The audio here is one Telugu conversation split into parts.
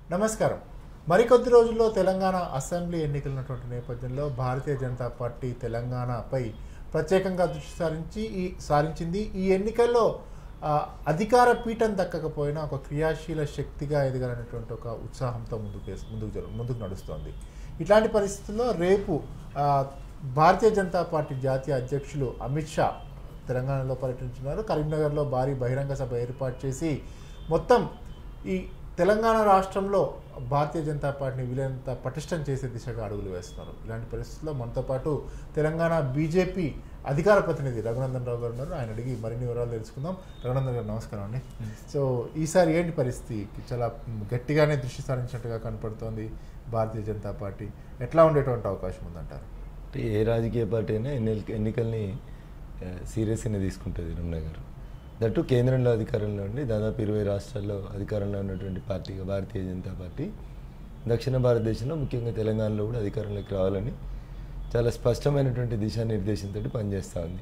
నమస్కారం మరికొద్ది రోజుల్లో తెలంగాణ అసెంబ్లీ ఎన్నికలు ఉన్నటువంటి నేపథ్యంలో భారతీయ జనతా పార్టీ తెలంగాణపై ప్రత్యేకంగా దృష్టి సారించి ఈ సారించింది ఈ ఎన్నికల్లో ఆ, అధికార పీఠం దక్కకపోయినా ఒక క్రియాశీల శక్తిగా ఎదగాలనేటువంటి ఒక ఉత్సాహంతో ముందుకు వేస్- ముందుకు జరు- ముందుకు నడుస్తోంది ఇట్లాంటి పరిస్థితుల్లో రేపు ఆ, భారతీయ జనతా పార్టీ జాతీయ అధ్యక్షులు అమిత్ షా తెలంగాణలో పర్యటించున్నారు కరీంనగర్లో భారీ బహిరంగ సభ ఏర్పాటు చేసి మొత్తం ఈ తెలంగాణ రాష్ట్రంలో భారతీయ జనతా పార్టీని వీలైనంత పటిష్టం చేసే దిశగా అడుగులు వేస్తున్నారు ఇలాంటి పరిస్థితుల్లో మనతో పాటు తెలంగాణ బీజేపీ అధికార ప్రతినిధి రఘునందన్ రావు గారు ఉన్నారు ఆయన అడిగి మరిన్ని వివరాలు తెలుసుకుందాం రఘునందన్ గారు నమస్కారం అండి సో ఈసారి ఏంటి పరిస్థితి చాలా గట్టిగానే దృష్టి సారించినట్టుగా కనపడుతోంది భారతీయ జనతా పార్టీ ఎట్లా ఉండేటువంటి అవకాశం ఉందంటారు అంటే ఏ రాజకీయ పార్టీ అయినా ఎన్ని ఎన్నికల్ని సీరియస్గానే తీసుకుంటుంది రమణ గారు దట్టు కేంద్రంలో అధికారంలో ఉండి దాదాపు ఇరవై రాష్ట్రాల్లో అధికారంలో ఉన్నటువంటి పార్టీగా భారతీయ జనతా పార్టీ దక్షిణ భారతదేశంలో ముఖ్యంగా తెలంగాణలో కూడా అధికారంలోకి రావాలని చాలా స్పష్టమైనటువంటి దిశానిర్దేశంతో పనిచేస్తూ ఉంది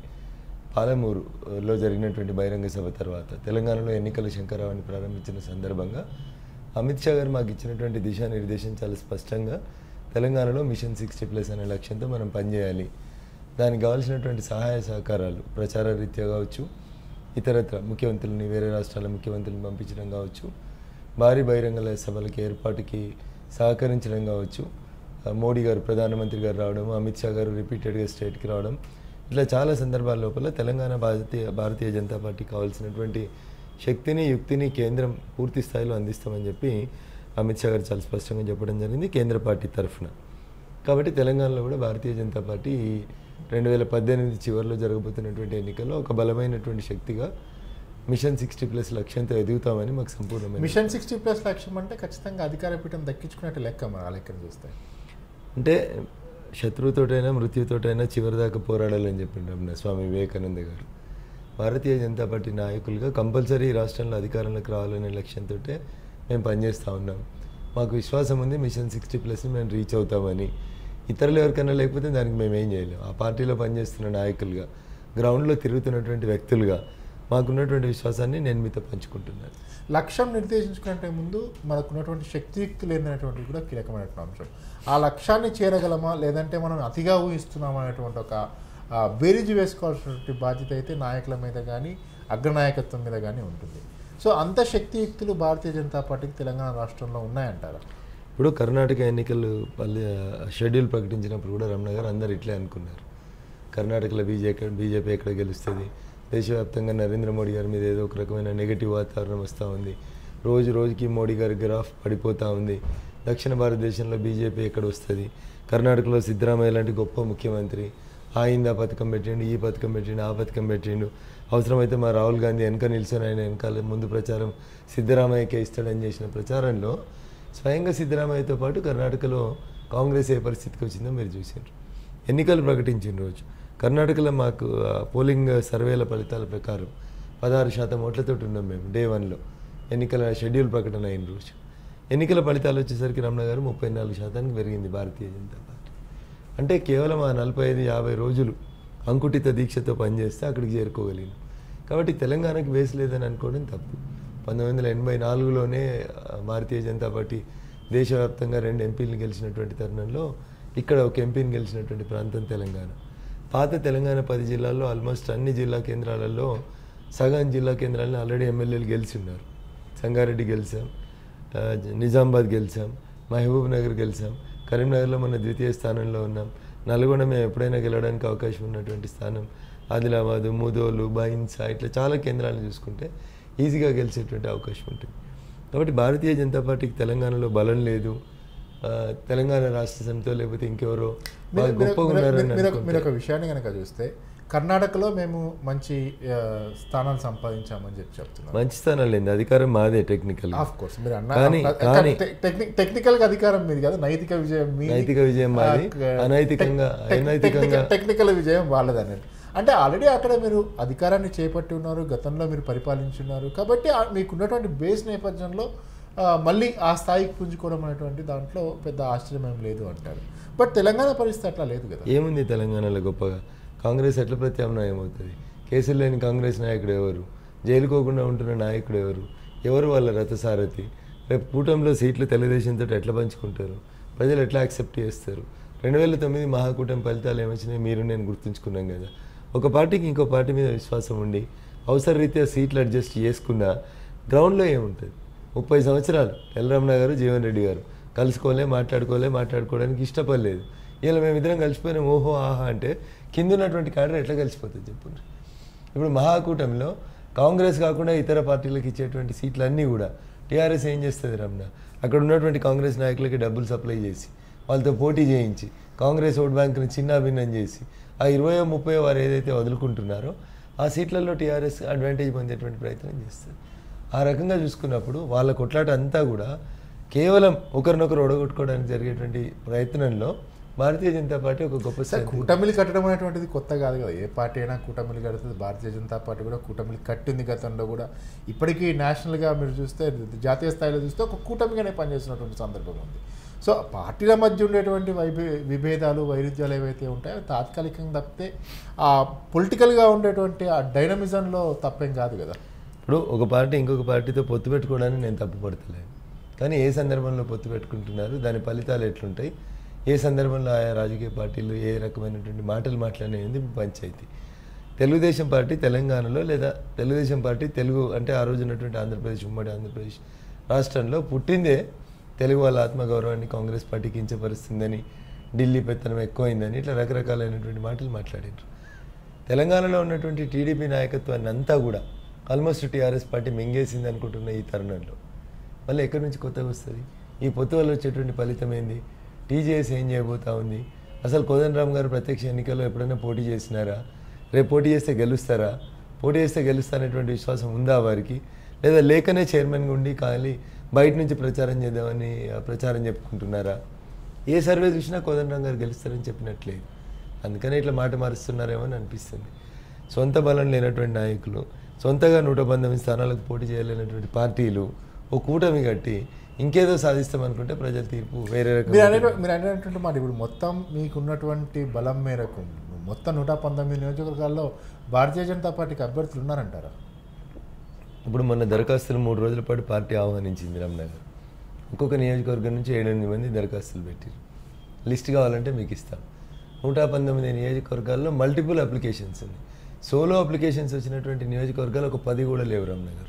పాలమూరులో జరిగినటువంటి బహిరంగ సభ తర్వాత తెలంగాణలో ఎన్నికల శంకరావాన్ని ప్రారంభించిన సందర్భంగా అమిత్ షా గారు మాకు ఇచ్చినటువంటి దిశానిర్దేశం చాలా స్పష్టంగా తెలంగాణలో మిషన్ సిక్స్టీ ప్లస్ అనే లక్ష్యంతో మనం పనిచేయాలి దానికి కావాల్సినటువంటి సహాయ సహకారాలు ప్రచార రీత్యా కావచ్చు ఇతరత్ర ముఖ్యమంత్రులని వేరే రాష్ట్రాల ముఖ్యమంత్రులను పంపించడం కావచ్చు భారీ బహిరంగ సభలకి ఏర్పాటుకి సహకరించడం కావచ్చు ఆ, మోడీ గారు ప్రధానమంత్రి గారు రావడం అమిత్ షా గారు రిపీటెడ్గా స్టేట్కి రావడం ఇట్లా చాలా సందర్భాల లోపల తెలంగాణ భారతీయ భారతీయ జనతా పార్టీకి కావాల్సినటువంటి శక్తిని యుక్తిని కేంద్రం పూర్తి స్థాయిలో అందిస్తామని చెప్పి అమిత్ షా గారు చాలా స్పష్టంగా చెప్పడం జరిగింది కేంద్ర పార్టీ తరఫున కాబట్టి తెలంగాణలో కూడా భారతీయ జనతా పార్టీ రెండు వేల పద్దెనిమిది చివరిలో జరగబోతున్నటువంటి ఎన్నికల్లో ఒక బలమైనటువంటి శక్తిగా మిషన్ సిక్స్టీ ప్లస్ లక్ష్యంతో ఎదుగుతామని మాకు సంపూర్ణమైన మిషన్ సిక్స్టీ ప్లస్ లక్ష్యం అంటే ఖచ్చితంగా అధికార పీఠం దక్కించుకున్నట్టు లెక్క మన ఆ లెక్కను చూస్తే అంటే శత్రువుతోటైనా మృత్యుతోటైనా చివరిదాకా పోరాడాలని చెప్పిండు రమణ స్వామి వివేకానంద గారు భారతీయ జనతా పార్టీ నాయకులుగా కంపల్సరీ ఈ రాష్ట్రంలో అధికారంలోకి రావాలనే లక్ష్యంతో మేము పనిచేస్తూ ఉన్నాం మాకు విశ్వాసం ఉంది మిషన్ సిక్స్టీ ప్లస్ని మేము రీచ్ అవుతామని ఇతరులు ఎవరికైనా లేకపోతే దానికి మేము ఏం చేయలేం ఆ పార్టీలో పనిచేస్తున్న నాయకులుగా గ్రౌండ్లో తిరుగుతున్నటువంటి వ్యక్తులుగా మాకున్నటువంటి విశ్వాసాన్ని నేను మీతో పంచుకుంటున్నాను లక్ష్యం నిర్దేశించుకునే ముందు మనకున్నటువంటి శక్తియుక్తులు ఏంటనేటువంటిది కూడా కీలకమైనటువంటి అంశం ఆ లక్ష్యాన్ని చేరగలమా లేదంటే మనం అతిగా ఊహిస్తున్నామా అనేటువంటి ఒక ఆ, బేరీజు వేసుకోవాల్సినటువంటి బాధ్యత అయితే నాయకుల మీద కానీ అగ్రనాయకత్వం మీద కానీ ఉంటుంది సో అంత శక్తియుక్తులు భారతీయ జనతా పార్టీకి తెలంగాణ రాష్ట్రంలో ఉన్నాయంటారా ఇప్పుడు కర్ణాటక ఎన్నికలు పల్లె షెడ్యూల్ ప్రకటించినప్పుడు కూడా రమణ గారు అందరు ఇట్లే అనుకున్నారు కర్ణాటకలో బీజేపీ బీజేపీ ఎక్కడ గెలుస్తుంది దేశవ్యాప్తంగా నరేంద్ర మోడీ గారి మీద ఏదో ఒక రకమైన నెగిటివ్ వాతావరణం వస్తూ ఉంది రోజు రోజుకి మోడీ గారి గ్రాఫ్ పడిపోతూ ఉంది దక్షిణ భారతదేశంలో బీజేపీ ఎక్కడ వస్తుంది కర్ణాటకలో సిద్ధరామయ్య లాంటి గొప్ప ముఖ్యమంత్రి ఆయిందా పథకం పెట్టిండు ఈ పథకం పెట్టిండు ఆ పథకం పెట్టిండు అవసరమైతే మా రాహుల్ గాంధీ వెనక నిల్చొని ఆయన వెనకాల ముందు ప్రచారం సిద్ధరామయ్యకే ఇస్తాడని చేసిన ప్రచారంలో స్వయంగా సిద్ధరామయ్యతో పాటు కర్ణాటకలో కాంగ్రెస్ ఏ పరిస్థితికి వచ్చిందో మీరు చూసారు ఎన్నికలు ప్రకటించిన రోజు కర్ణాటకలో మాకు ఆ, పోలింగ్ సర్వేల ఫలితాల ప్రకారం పదహారు శాతం ఓట్లతో ఉన్నాం మేము డే వన్లో ఎన్నికల షెడ్యూల్ ప్రకటన అయిన రోజు ఎన్నికల ఫలితాలు వచ్చేసరికి రమణ గారు ముప్పై నాలుగు శాతానికి పెరిగింది భారతీయ జనతా పార్టీ అంటే కేవలం ఆ నలభై ఐదు యాభై రోజులు అంకుటిత దీక్షతో పనిచేస్తే అక్కడికి చేరుకోగలిగినాం కాబట్టి తెలంగాణకి బేస్ లేదని అనుకోవడం తప్పు పంతొమ్మిది వందల ఎనభై నాలుగులోనే ఆ, భారతీయ జనతా పార్టీ దేశవ్యాప్తంగా రెండు ఎంపీలు గెలిచినటువంటి తరుణంలో ఇక్కడ ఒక ఎంపీని గెలిచినటువంటి ప్రాంతం తెలంగాణ పాత తెలంగాణ పది జిల్లాల్లో ఆల్మోస్ట్ అన్ని జిల్లా కేంద్రాలలో సగం జిల్లా కేంద్రాలను ఆల్రెడీ ఎమ్మెల్యేలు గెలిచి ఉన్నారు సంగారెడ్డి గెలిచాం ఆ, నిజామాబాద్ గెలిచాం మహబూబ్ నగర్ గెలిచాం కరీంనగర్లో మన ద్వితీయ స్థానంలో ఉన్నాం నల్గొండ మేము ఎప్పుడైనా గెలవడానికి అవకాశం ఉన్నటువంటి స్థానం ఆదిలాబాదు ముదోలు బైన్సా ఇట్లా చాలా కేంద్రాలను చూసుకుంటే ఈజీగా గెలిచేటువంటి అవకాశం ఉంటుంది కాబట్టి భారతీయ జనతా పార్టీకి తెలంగాణలో బలం లేదు ఆ, తెలంగాణ రాష్ట్ర సమితో లేకపోతే ఇంకెవరో మీరు- వాళ్ళు మీరు- గొప్పగా మీరు- ఉన్నారని మీరు- మీరు ఒక- మీరు అనుకుంటే ఒక విషయాన్ని కనుక చూస్తే కర్ణాటకలో మేము మంచి ఆ, స్థానాలు సంపాదించామని చెప్పి చెప్తున్నారు మంచి స్థానాలు లేదు అధికారం మాదే టెక్నికల్ ఆఫ్ కోర్స్ మీరు కానీ- కానీ- టెక్నికల్ గా అధికారం మీది కదా నైతిక విజయం మీది. నైతిక విజయం మాది. ఆ, అనైతికంగా- టెక్- అనైతికంగా- టెక్నికల్- టెక్నికల్ విజయం వాళ్ళది అన్నట్టు అంటే ఆల్రెడీ అక్కడ మీరు అధికారాన్ని చేపట్టి ఉన్నారు గతంలో మీరు పరిపాలించున్నారు కాబట్టి ఆ- మీకున్నటువంటి బేస్ నేపథ్యంలో ఆ, మళ్ళీ ఆ స్థాయికి పుంజుకోవడం అనేటువంటి దాంట్లో పెద్ద ఆశ్చర్యం ఏం లేదు అంటారు బట్ తెలంగాణ పరిస్థితి అట్లా లేదు కదా ఏముంది తెలంగాణలో గొప్పగా కాంగ్రెస్ ఎట్లా ప్రత్యామ్నాయం అవుతుంది కేసులు లేని కాంగ్రెస్ నాయకుడు ఎవరు జైలుకోకుండా ఉంటున్న నాయకుడు ఎవరు ఎవరు వాళ్ళ రథసారథి రేపు కూటమిలో సీట్లు తెలుగుదేశంతో ఎట్లా పంచుకుంటారు ప్రజలు ఎట్లా యాక్సెప్ట్ చేస్తారు రెండు వేల తొమ్మిది మహాకూటమి ఫలితాలు ఏమొచ్చినాయి మీరు నేను గుర్తుంచుకున్నాం కదా ఒక పార్టీకి ఇంకో పార్టీ మీద విశ్వాసం ఉండి అవసర రీత్యా సీట్లు అడ్జస్ట్ చేసుకున్నా గ్రౌండ్లో ఏముంటుంది ముప్పై సంవత్సరాలు ఎల్రమణ గారు జీవన్ రెడ్డి గారు కలుసుకోలే మాట్లాడుకోలే మాట్లాడుకోవడానికి ఇష్టపడలేదు ఇలా మేమిద్దరం కలిసిపోయినాం ఓహో ఆహా అంటే కింద ఉన్నటువంటి క్యాడర్ ఎట్లా కలిసిపోతుంది చెప్పండి ఇప్పుడు మహాకూటమిలో కాంగ్రెస్ కాకుండా ఇతర పార్టీలకు ఇచ్చేటువంటి సీట్లన్నీ కూడా టీఆర్ఎస్ ఏం చేస్తుంది రమణ అక్కడ ఉన్నటువంటి కాంగ్రెస్ నాయకులకి డబ్బులు సప్లై చేసి వాళ్ళతో పోటీ చేయించి కాంగ్రెస్ ఓట్ బ్యాంక్ని చిన్నాభిన్నం చేసి ఆ ఇరవై ముప్పై వారు ఏదైతే వదులుకుంటున్నారో ఆ సీట్లలో టీఆర్ఎస్ అడ్వాంటేజ్ పొందేటువంటి ప్రయత్నం చేస్తుంది ఆ రకంగా చూసుకున్నప్పుడు వాళ్ళ కొట్లాట అంతా కూడా కేవలం ఒకరినొకరు ఒడగొట్టుకోవడానికి జరిగేటువంటి ప్రయత్నంలో భారతీయ జనతా పార్టీ ఒక గొప్ప సార్ స్థాయి కూటమిలు కట్టడం అనేటువంటిది కొత్త కాదు కదా ఏ పార్టీ అయినా కూటమిలు కడుతుంది భారతీయ జనతా పార్టీ కూడా కూటమిలు కట్టింది గతంలో కూడా ఇప్పటికీ నేషనల్గా మీరు చూస్తే జాతీయ స్థాయిలో చూస్తే ఒక కూటమిగానే పనిచేస్తున్నటువంటి సందర్భం ఉంది సో పార్టీల మధ్య ఉండేటువంటి వైభే విభేదాలు వైరుధ్యాలు ఏవైతే ఉంటాయో అవి తాత్కాలికంగా తప్పితే ఆ పొలిటికల్గా ఉండేటువంటి ఆ డైనమిజంలో తప్పేం కాదు కదా ఇప్పుడు ఒక పార్టీ ఇంకొక పార్టీతో పొత్తు పెట్టుకోవడానికి నేను తప్పుపడతలేను కానీ ఏ సందర్భంలో పొత్తు పెట్టుకుంటున్నారు దాని ఫలితాలు ఎట్లుంటాయి ఏ సందర్భంలో ఆయా రాజకీయ పార్టీలు ఏ రకమైనటువంటి మాటలు మాట్లాడేది పంచాయతీ తెలుగుదేశం పార్టీ తెలంగాణలో లేదా తెలుగుదేశం పార్టీ తెలుగు అంటే ఆ రోజు ఉన్నటువంటి ఆంధ్రప్రదేశ్ ఉమ్మడి ఆంధ్రప్రదేశ్ రాష్ట్రంలో పుట్టిందే తెలుగు వాళ్ళ ఆత్మగౌరవాన్ని కాంగ్రెస్ పార్టీ కించపరుస్తుందని ఢిల్లీ పెత్తనం ఎక్కువైందని ఇట్లా రకరకాలైనటువంటి మాటలు మాట్లాడారు తెలంగాణలో ఉన్నటువంటి టీడీపీ నాయకత్వాన్ని అంతా కూడా ఆల్మోస్ట్ టీఆర్ఎస్ పార్టీ మింగేసింది అనుకుంటున్న ఈ తరుణంలో మళ్ళీ ఎక్కడి నుంచి కొత్తగా వస్తుంది ఈ పొత్తు వల్ల వచ్చేటువంటి ఫలితం ఏంది టీజేఎస్ ఏం చేయబోతా ఉంది అసలు కోదండరామ్ గారు ప్రత్యక్ష ఎన్నికల్లో ఎప్పుడైనా పోటీ చేసినారా రేపు పోటీ చేస్తే గెలుస్తారా పోటీ చేస్తే గెలుస్తారనేటువంటి విశ్వాసం ఉందా వారికి లేదా లేకనే చైర్మన్గా ఉండి ఖాళీ బయట నుంచి ప్రచారం చేద్దామని ఆ ప్రచారం చెప్పుకుంటున్నారా ఏ సర్వే చూసినా కోదండరామ్ గారు గెలుస్తారని చెప్పినట్లేదు అందుకనే ఇట్లా మాట మారుస్తున్నారేమో అని అనిపిస్తుంది సొంత బలం లేనటువంటి నాయకులు సొంతగా నూట పంతొమ్మిది స్థానాలకు పోటీ చేయలేనటువంటి పార్టీలు ఓ కూటమి కట్టి ఇంకేదో సాధిస్తామనుకుంటే ప్రజల తీర్పు వేరే మీరు రకం అనే మీరు అనేటువంటి మాట ఇప్పుడు మొత్తం మీకున్నటువంటి బలం మేరకు మొత్తం నూట పంతొమ్మిది నియోజకవర్గాల్లో భారతీయ జనతా పార్టీకి అభ్యర్థులు ఉన్నారంటారా ఇప్పుడు మొన్న దరఖాస్తులు మూడు రోజుల పాటు పార్టీ ఆహ్వానించింది రమణగారు ఒక్కొక్క నియోజకవర్గం నుంచి ఏడెనిమిది మంది దరఖాస్తులు పెట్టారు లిస్ట్ కావాలంటే మీకు ఇస్తాం నూట పంతొమ్మిది నియోజకవర్గాల్లో మల్టిపుల్ అప్లికేషన్స్ ఉన్నాయి సోలో అప్లికేషన్స్ వచ్చినటువంటి నియోజకవర్గాలు ఒక పది కూడా లేవు రమణగారు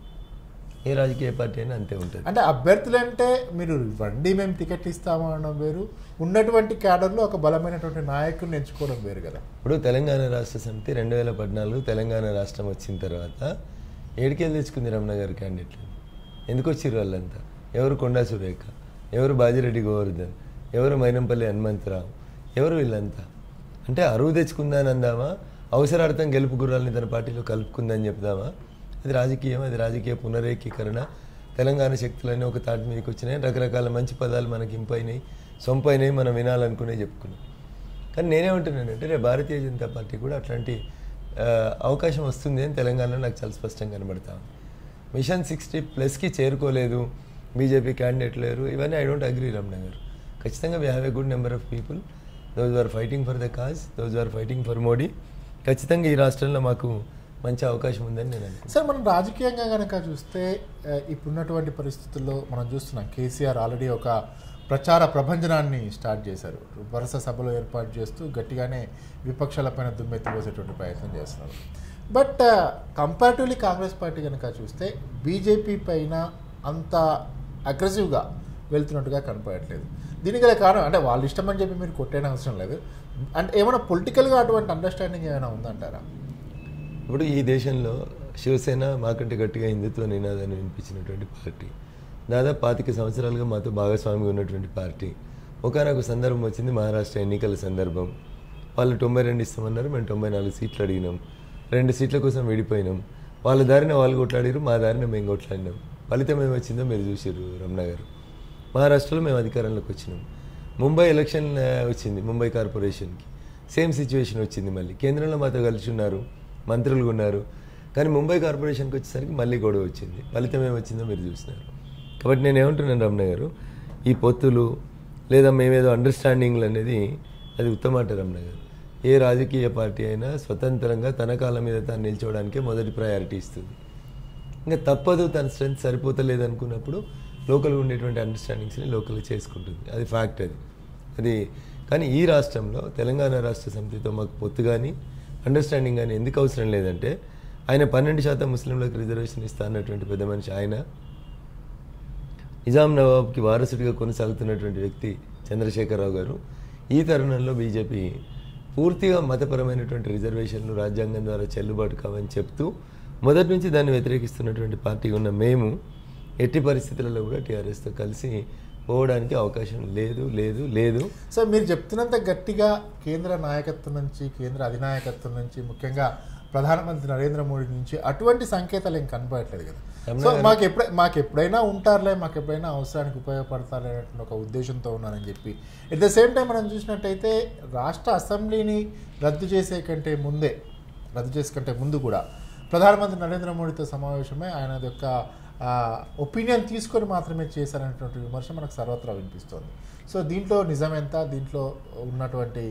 ఏ రాజకీయ పార్టీ అయినా అంతే ఉంటుంది అంటే అభ్యర్థులు అంటే మీరు రండి మేము టికెట్ ఇస్తాము అనడం వేరు ఉన్నటువంటి క్యాడర్లో ఒక బలమైనటువంటి నాయకుడిని ఎంచుకోవడం వేరు కదా ఇప్పుడు తెలంగాణ రాష్ట్ర సమితి రెండు వేల పద్నాలుగు తెలంగాణ రాష్ట్రం వచ్చిన తర్వాత ఏడికెళ్ళి తెచ్చుకుంది రమణ గారు క్యాండిడేట్లు ఎందుకు వచ్చిర్రు వాళ్ళంతా ఎవరు కొండా సురేఖ ఎవరు బాజిరెడ్డి గోవర్ధన్ ఎవరు మైనంపల్లి హనుమంతరావు ఎవరు వీళ్ళంతా అంటే అరువు తెచ్చుకుందని అందామా అవసరార్థం గెలుపు గుర్రాలని తన పార్టీలో కలుపుకుందని చెప్దామా అది రాజకీయం అది రాజకీయ పునరేకీకరణ తెలంగాణ శక్తులన్నీ ఒక తాటి మీదకి వచ్చినాయి రకరకాల మంచి పదాలు మనకి ఇంపైనాయి సొంపైనాయి మనం వినాలనుకునే చెప్పుకున్నాం కానీ నేనేమంటున్నానంటే రేపు భారతీయ జనతా పార్టీ కూడా అట్లాంటి ఆ, అవకాశం వస్తుంది అని తెలంగాణలో నాకు చాలా స్పష్టంగా కనబడతా ఉంది మిషన్ సిక్స్టీ ప్లస్కి చేరుకోలేదు బీజేపీ క్యాండిడేట్ లేరు ఇవన్నీ ఐ డోంట్ అగ్రీ రమణ గారు ఖచ్చితంగా we have a good number of people those are fighting for the cause those are fighting for Modi ఖచ్చితంగా ఈ రాష్ట్రంలో మాకు మంచి అవకాశం ఉందని నేను అనుకుంటున్నాను సార్ మనం రాజకీయంగా కనుక చూస్తే ఆ, ఇప్పుడున్నటువంటి పరిస్థితుల్లో మనం చూస్తున్నాం కేసీఆర్ ఆల్రెడీ ఒక ప్రచార ప్రభంజనాన్ని స్టార్ట్ చేశారు వరుస సభలు ఏర్పాటు చేస్తూ గట్టిగానే విపక్షాలపైన దుమ్మెత్తిపోసేటువంటి ప్రయత్నం చేస్తున్నారు బట్ కంపారిటివ్లీ కాంగ్రెస్ పార్టీ కనుక చూస్తే బీజేపీ పైన అంత అగ్రెసివ్గా వెళ్తున్నట్టుగా కనపడట్లేదు దీనికి గల కారణం అంటే వాళ్ళ ఇష్టం అని చెప్పి మీరు కొట్టేన అవసరం లేదు అంటే ఏమైనా పొలిటికల్గా అటువంటి అండర్స్టాండింగ్ ఏమైనా ఉందంటారా ఇప్పుడు ఈ దేశంలో శివసేన మాకంటే గట్టిగా హిందుత్వ నినాదాన్ని వినిపించినటువంటి పార్టీ దాదాపు పాతిక సంవత్సరాలుగా మాతో భాగస్వామిగా ఉన్నటువంటి పార్టీ ఒకనొక సందర్భం వచ్చింది మహారాష్ట్ర ఎన్నికల సందర్భం వాళ్ళు తొంభై రెండు ఇస్తామన్నారు మేము తొంభై నాలుగు సీట్లు అడిగినాం రెండు సీట్ల కోసం విడిపోయినాం వాళ్ళ దారిన వాళ్ళు కొట్లాడారు మా దారిన మేము కొట్లాడినాం ఫలితం ఏమొచ్చిందో మీరు చూసారు రమణ గారు మహారాష్ట్రలో మేము అధికారంలోకి వచ్చినాం ముంబై ఎలక్షన్ ఆ, వచ్చింది ముంబై కార్పొరేషన్కి సేమ్ సిచ్యువేషన్ వచ్చింది మళ్ళీ కేంద్రంలో మాతో కలిసి ఉన్నారు మంత్రులు ఉన్నారు కానీ ముంబై కార్పొరేషన్కి వచ్చేసరికి మళ్ళీ గొడవ వచ్చింది ఫలితం ఏమొచ్చిందో మీరు చూసినారు కాబట్టి నేను ఏమంటున్నాను రమణ గారు ఈ పొత్తులు లేదా మేమేదో అండర్స్టాండింగ్లు అనేది అది ఉత్తమాట రమణ గారు ఏ రాజకీయ పార్టీ అయినా స్వతంత్రంగా తన కాళ్ళ మీద తాను నిల్చోవడానికే మొదటి ప్రయారిటీ ఇస్తుంది ఇంకా తప్పదు తన స్ట్రెంత్ సరిపోతలేదు అనుకున్నప్పుడు లోకల్గా ఉండేటువంటి అండర్స్టాండింగ్స్ని లోకల్గా చేసుకుంటుంది అది ఫ్యాక్ట్ అది అది కానీ ఈ రాష్ట్రంలో తెలంగాణ రాష్ట్ర సమితితో మాకు పొత్తు కానీ అండర్స్టాండింగ్ కానీ ఎందుకు అవసరం లేదంటే ఆయన పన్నెండు శాతం ముస్లింలకు రిజర్వేషన్ ఇస్తా అన్నటువంటి పెద్ద మనిషి ఆయన నిజాం నవాబ్కి వారసుడిగా కొనసాగుతున్నటువంటి వ్యక్తి చంద్రశేఖరరావు గారు ఈ తరుణంలో బీజేపీ పూర్తిగా మతపరమైనటువంటి రిజర్వేషన్లు రాజ్యాంగం ద్వారా చెల్లుబాటు కావని చెప్తూ మొదటి నుంచి దాన్ని వ్యతిరేకిస్తున్నటువంటి పార్టీ ఉన్న మేము ఎట్టి పరిస్థితులలో కూడా టీఆర్ఎస్తో కలిసి పోవడానికి అవకాశం లేదు లేదు లేదు సో మీరు చెప్తున్నంత గట్టిగా కేంద్ర నాయకత్వం నుంచి కేంద్ర అధినాయకత్వం నుంచి ముఖ్యంగా ప్రధానమంత్రి నరేంద్ర మోడీ నుంచి అటువంటి సంకేతాలు ఏం కనపడట్లేదు కదా సో మాకు ఎప్పుడై మాకు ఎప్పుడైనా ఉంటారులే మాకు ఎప్పుడైనా అవసరానికి ఉపయోగపడతారులే అనేటువంటి ఒక ఉద్దేశంతో ఉన్నారని చెప్పి ఎట్ ద సేమ్ టైం మనం చూసినట్టయితే రాష్ట్ర అసెంబ్లీని రద్దు చేసే కంటే ముందే రద్దు చేసే కంటే ముందు కూడా ప్రధానమంత్రి నరేంద్ర మోడీతో సమావేశమై ఆయన యొక్క ఒపీనియన్ తీసుకొని మాత్రమే చేశారనేటువంటి విమర్శ మనకు సర్వత్రా వినిపిస్తోంది సో దీంట్లో నిజం ఎంత దీంట్లో ఉన్నటువంటి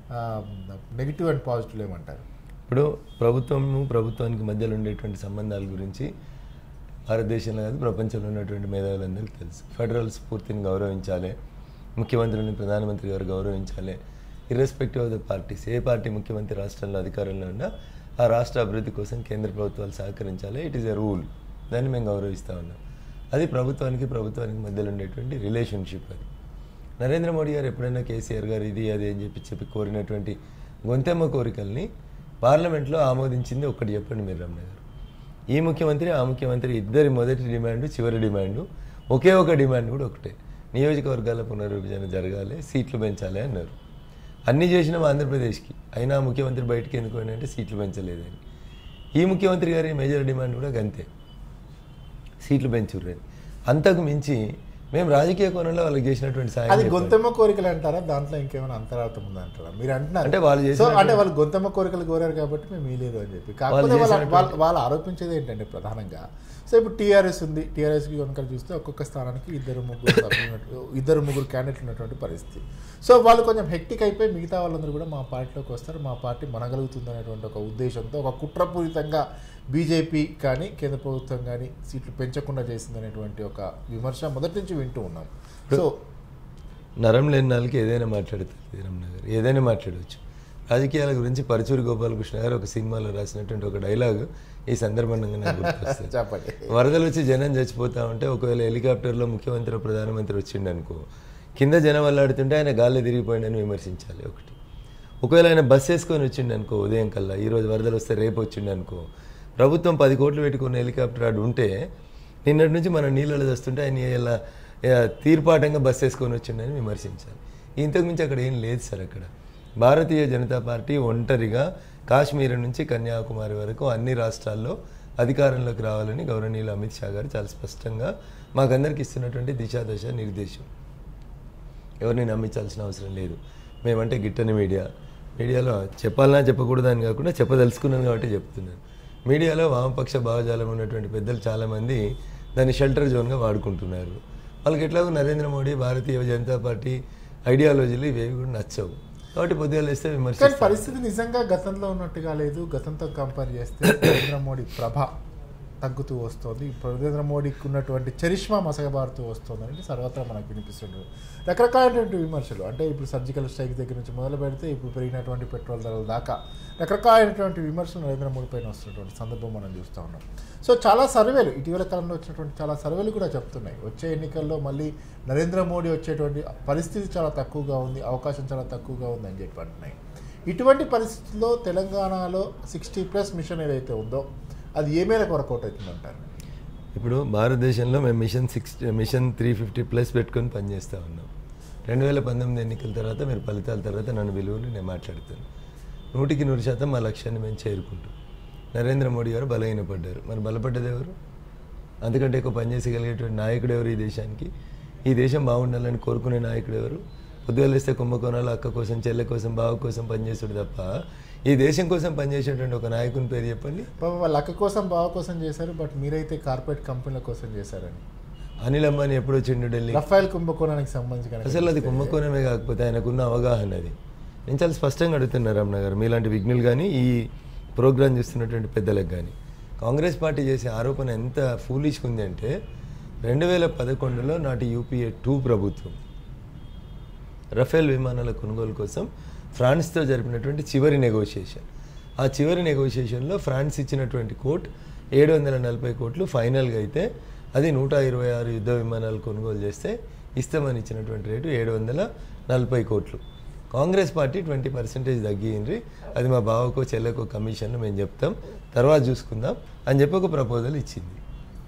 నెగిటివ్ అండ్ పాజిటివ్ ఏమంటారు ఇప్పుడు ప్రభుత్వము ప్రభుత్వానికి మధ్యలో ఉండేటువంటి సంబంధాల గురించి భారతదేశంలో కాదు ప్రపంచంలో ఉన్నటువంటి మేధావులందరికీ తెలుసు ఫెడరల్ స్ఫూర్తిని గౌరవించాలి ముఖ్యమంత్రిని ప్రధానమంత్రి గారు గౌరవించాలి ఇర్రెస్పెక్టివ్ ఆఫ్ ద పార్టీస్ ఏ పార్టీ ముఖ్యమంత్రి రాష్ట్రంలో అధికారంలో ఉన్నా ఆ రాష్ట్ర అభివృద్ధి కోసం కేంద్ర ప్రభుత్వాలు సహకరించాలి ఇట్ ఈస్ ఎ రూల్ దాన్ని మేము గౌరవిస్తూ ఉన్నాం అది ప్రభుత్వానికి ప్రభుత్వానికి మధ్యలో ఉండేటువంటి రిలేషన్షిప్ అది నరేంద్ర మోడీ గారు ఎప్పుడైనా కేసీఆర్ గారు ఇది అది అని చెప్పి చెప్పి కోరినటువంటి గొంతెమ్మ కోరికల్ని పార్లమెంట్లో ఆమోదించింది ఒక్కటి చెప్పండి మీరు రమణ గారు ఈ ముఖ్యమంత్రి ఆ ముఖ్యమంత్రి ఇద్దరి మొదటి డిమాండ్ చివరి డిమాండ్ ఒకే ఒక డిమాండ్ కూడా ఒకటే నియోజకవర్గాల పునర్విభజన జరగాలి సీట్లు పెంచాలి అన్నారు అన్నీ చేసినాం ఆంధ్రప్రదేశ్కి అయినా ముఖ్యమంత్రి బయటికి ఎందుకు అంటే సీట్లు పెంచలేదని ఈ ముఖ్యమంత్రి గారి మేజర్ డిమాండ్ కూడా గంతే సీట్లు పెంచుర్రని అంతకు మించి మేము రాజకీయ కోణంలో వాళ్ళకి చేసినటువంటి సాయం అది చెప్పాలి. గొంతెమ్మ కోరికలు అంటారా దాంట్లో ఇంకేమైనా అంతరార్థం ఉందంటారా మీరు అంటున్నారు అంటే వాళ్ళు సో చేసిన అంటే వాళ్ళు గొంతెమ్మ కోరికలు కోరారు కాబట్టి మేము ఇలేదు అని చెప్పి కాకపోతే వాళ్ళ వాళ్ళ- వాళ్ళు ఆరోపించేది ఏంటంటే ప్రధానంగా సో ఇప్పుడు టీఆర్ఎస్ ఉంది టీఆర్ఎస్కి కనుక చూస్తే ఒక్కొక్క స్థానానికి ఇద్దరు ముగ్గురు సభ్యులు ఉన్నట్టు- ఇద్దరు ముగ్గురు క్యాండిడేట్లు ఉన్నటువంటి పరిస్థితి సో వాళ్ళు కొంచెం హెక్టిక్ అయిపోయి మిగతా వాళ్ళందరూ కూడా మా పార్టీలోకి వస్తారు మా పార్టీ మనగలుగుతుంది అనేటువంటి ఒక ఉద్దేశంతో ఒక కుట్రపూరితంగా బీజేపీ కానీ కేంద్ర ప్రభుత్వం కానీ సీట్లు పెంచకుండా చేసిందనేటువంటి ఒక విమర్శ మొదటి నుంచి వింటూ ఉన్నాం సో నరం లేని నాలుగు ఏదైనా మాట్లాడుతుంది రమణ గారు ఏదైనా మాట్లాడవచ్చు రాజకీయాల గురించి పరచూరి గోపాలకృష్ణ గారు ఒక సినిమాలో రాసినటువంటి ఒక డైలాగ్ ఈ సందర్భంగా నాకు గుర్తొస్తుంది చెప్పండి వరదలు వచ్చి జనం చచ్చిపోతా ఉంటే ఒకవేళ హెలికాప్టర్లో ముఖ్యమంత్రి ప్రధానమంత్రి వచ్చిండు అనుకో కింద జనం అల్లాడుతుంటే ఆయన గాలి తిరిగిపోయిండని విమర్శించాలి ఒకటి ఒకవేళ ఆయన బస్ వేసుకొని వచ్చిండు అనుకో ఉదయం కల్లా ఈరోజు వరదలు వస్తే రేపు వచ్చిండు అనుకో ప్రభుత్వం పది కోట్లు పెట్టుకున్న హెలికాప్టర్ ఆడు ఉంటే నిన్నటి నుంచి మనం నీళ్ళలో వస్తుంటే ఆయన ఇలా ఇలా తీర్పాటంగా బస్ వేసుకొని వచ్చిండని విమర్శించాలి ఇంతకు మించి అక్కడ ఏం లేదు సార్ అక్కడ భారతీయ జనతా పార్టీ ఒంటరిగా కాశ్మీర్ నుంచి కన్యాకుమారి వరకు అన్ని రాష్ట్రాల్లో అధికారంలోకి రావాలని గౌరవనీయులు అమిత్ షా గారు చాలా స్పష్టంగా మాకందరికి ఇస్తున్నటువంటి దిశాదశ నిర్దేశం ఎవరిని నమ్మించాల్సిన అవసరం లేదు మేమంటే గిట్టని మీడియా మీడియాలో చెప్పాలన్నా చెప్పకూడదు అని కాకుండా చెప్పదలుచుకున్నాను కాబట్టి చెప్తున్నాను మీడియాలో వామపక్ష భావజాలం ఉన్నటువంటి పెద్దలు చాలామంది దాన్ని షెల్టర్ జోన్గా వాడుకుంటున్నారు వాళ్ళకి ఎట్లాగో నరేంద్ర మోడీ భారతీయ జనతా పార్టీ ఐడియాలజీలు ఇవేవి కూడా నచ్చవు కాబట్టి పొద్దుగా లేస్తే కానీ విమర్శిస్తారు పరిస్థితి నిజంగా గతంలో ఉన్నట్టుగా లేదు గతంతో కంపేర్ చేస్తే నరేంద్ర మోడీ ప్రభ తగ్గుతూ వస్తుంది నరేంద్ర మోడీకి ఉన్నటువంటి చరిష్మా మసగబారుతూ వస్తుంది అనేది సర్వత్రా మనకు వినిపిస్తుంది రకరకాలైనటువంటి విమర్శలు అంటే ఇప్పుడు సర్జికల్ స్ట్రైక్ దగ్గర నుంచి మొదలు పెడితే ఇప్పుడు పెరిగినటువంటి పెట్రోల్ ధరల దాకా రకరకాలైనటువంటి విమర్శలు నరేంద్ర మోడీ పైన వస్తున్నటువంటి సందర్భం మనం చూస్తూ ఉన్నాం సో చాలా సర్వేలు ఇటీవల కాలంలో వచ్చినటువంటి చాలా సర్వేలు కూడా చెప్తున్నాయి వచ్చే ఎన్నికల్లో మళ్ళీ నరేంద్ర మోడీ వచ్చేటువంటి పరిస్థితి చాలా తక్కువగా ఉంది అవకాశం చాలా తక్కువగా ఉంది అని చెప్పి అంటున్నాయి ఇటువంటి పరిస్థితుల్లో తెలంగాణలో సిక్స్టీ ప్లస్ మిషన్ ఏదైతే ఉందో అది ఏ మేరకు వర్కౌట్ అవుతుందంటారు ఇప్పుడు భారతదేశంలో మేము mission six mission three fifty plus పెట్టుకొని పనిచేస్తూ ఉన్నాం రెండు వేల పంతొమ్మిది ఎన్నికల తర్వాత మీరు ఫలితాల తర్వాత నన్ను విలువలు నేను మాట్లాడుతాను నూటికి నూరు శాతం మా లక్ష్యాన్ని మేము చేరుకుంటాం నరేంద్ర మోడీ గారు బలహీనపడ్డారు మరి బలపడ్డది ఎవరు అందుకంటే ఎక్కువ పనిచేసగలిగేటువంటి నాయకుడు ఎవరు ఈ దేశానికి ఈ దేశం బాగుండాలని కోరుకునే నాయకుడు ఎవరు పొద్దుగలేస్తే కుంభకోణాలు అక్క కోసం చెల్లె కోసం బావ కోసం పనిచేస్తాడు తప్ప ఈ దేశం కోసం పనిచేసేటువంటి ఒక నాయకుని పేరు చెప్పండి పాపం వాళ్ళ అక్క కోసం బావ కోసం చేశారు బట్ మీరైతే కార్పొరేట్ కంపెనీల కోసం చేశారని అనిల్ అంబానీ ఎప్పుడు వచ్చిండు ఢిల్లీ రఫాయిల్ కుంభకోణానికి సంబంధించి కనుక అసలు అది కుంభకోణమే కాకపోతే ఆయనకున్న అవగాహన అది నేను చాలా స్పష్టంగా అడుగుతున్నా రమణ గారు మీలాంటి విఘ్నులు కానీ ఈ ప్రోగ్రాం చూస్తున్నటువంటి పెద్దలకు కానీ కాంగ్రెస్ పార్టీ చేసే ఆరోపణ ఎంత ఫూలిష్గా ఉంది అంటే రెండు వేల పదకొండులో నాటి యూపీఏ టూ ప్రభుత్వం రఫేల్ విమానాల కొనుగోలు కోసం ఫ్రాన్స్తో జరిపినటువంటి చివరి నెగోషియేషన్ ఆ చివరి నెగోషియేషన్లో ఫ్రాన్స్ ఇచ్చినటువంటి కోట్ ఏడు వందల నలభై కోట్లు ఫైనల్గా అయితే అది నూట ఇరవై ఆరు యుద్ధ విమానాలు కొనుగోలు చేస్తే ఇస్తామని ఇచ్చినటువంటి రేటు ఏడు వందల నలభై కోట్లు కాంగ్రెస్ పార్టీ ట్వంటీ పర్సెంటేజ్ తగ్గింది అది మా బావకో చెల్లెకో కమిషన్ మేము చెప్తాం తర్వాత చూసుకుందాం అని చెప్పి ఒక ప్రపోజల్ ఇచ్చింది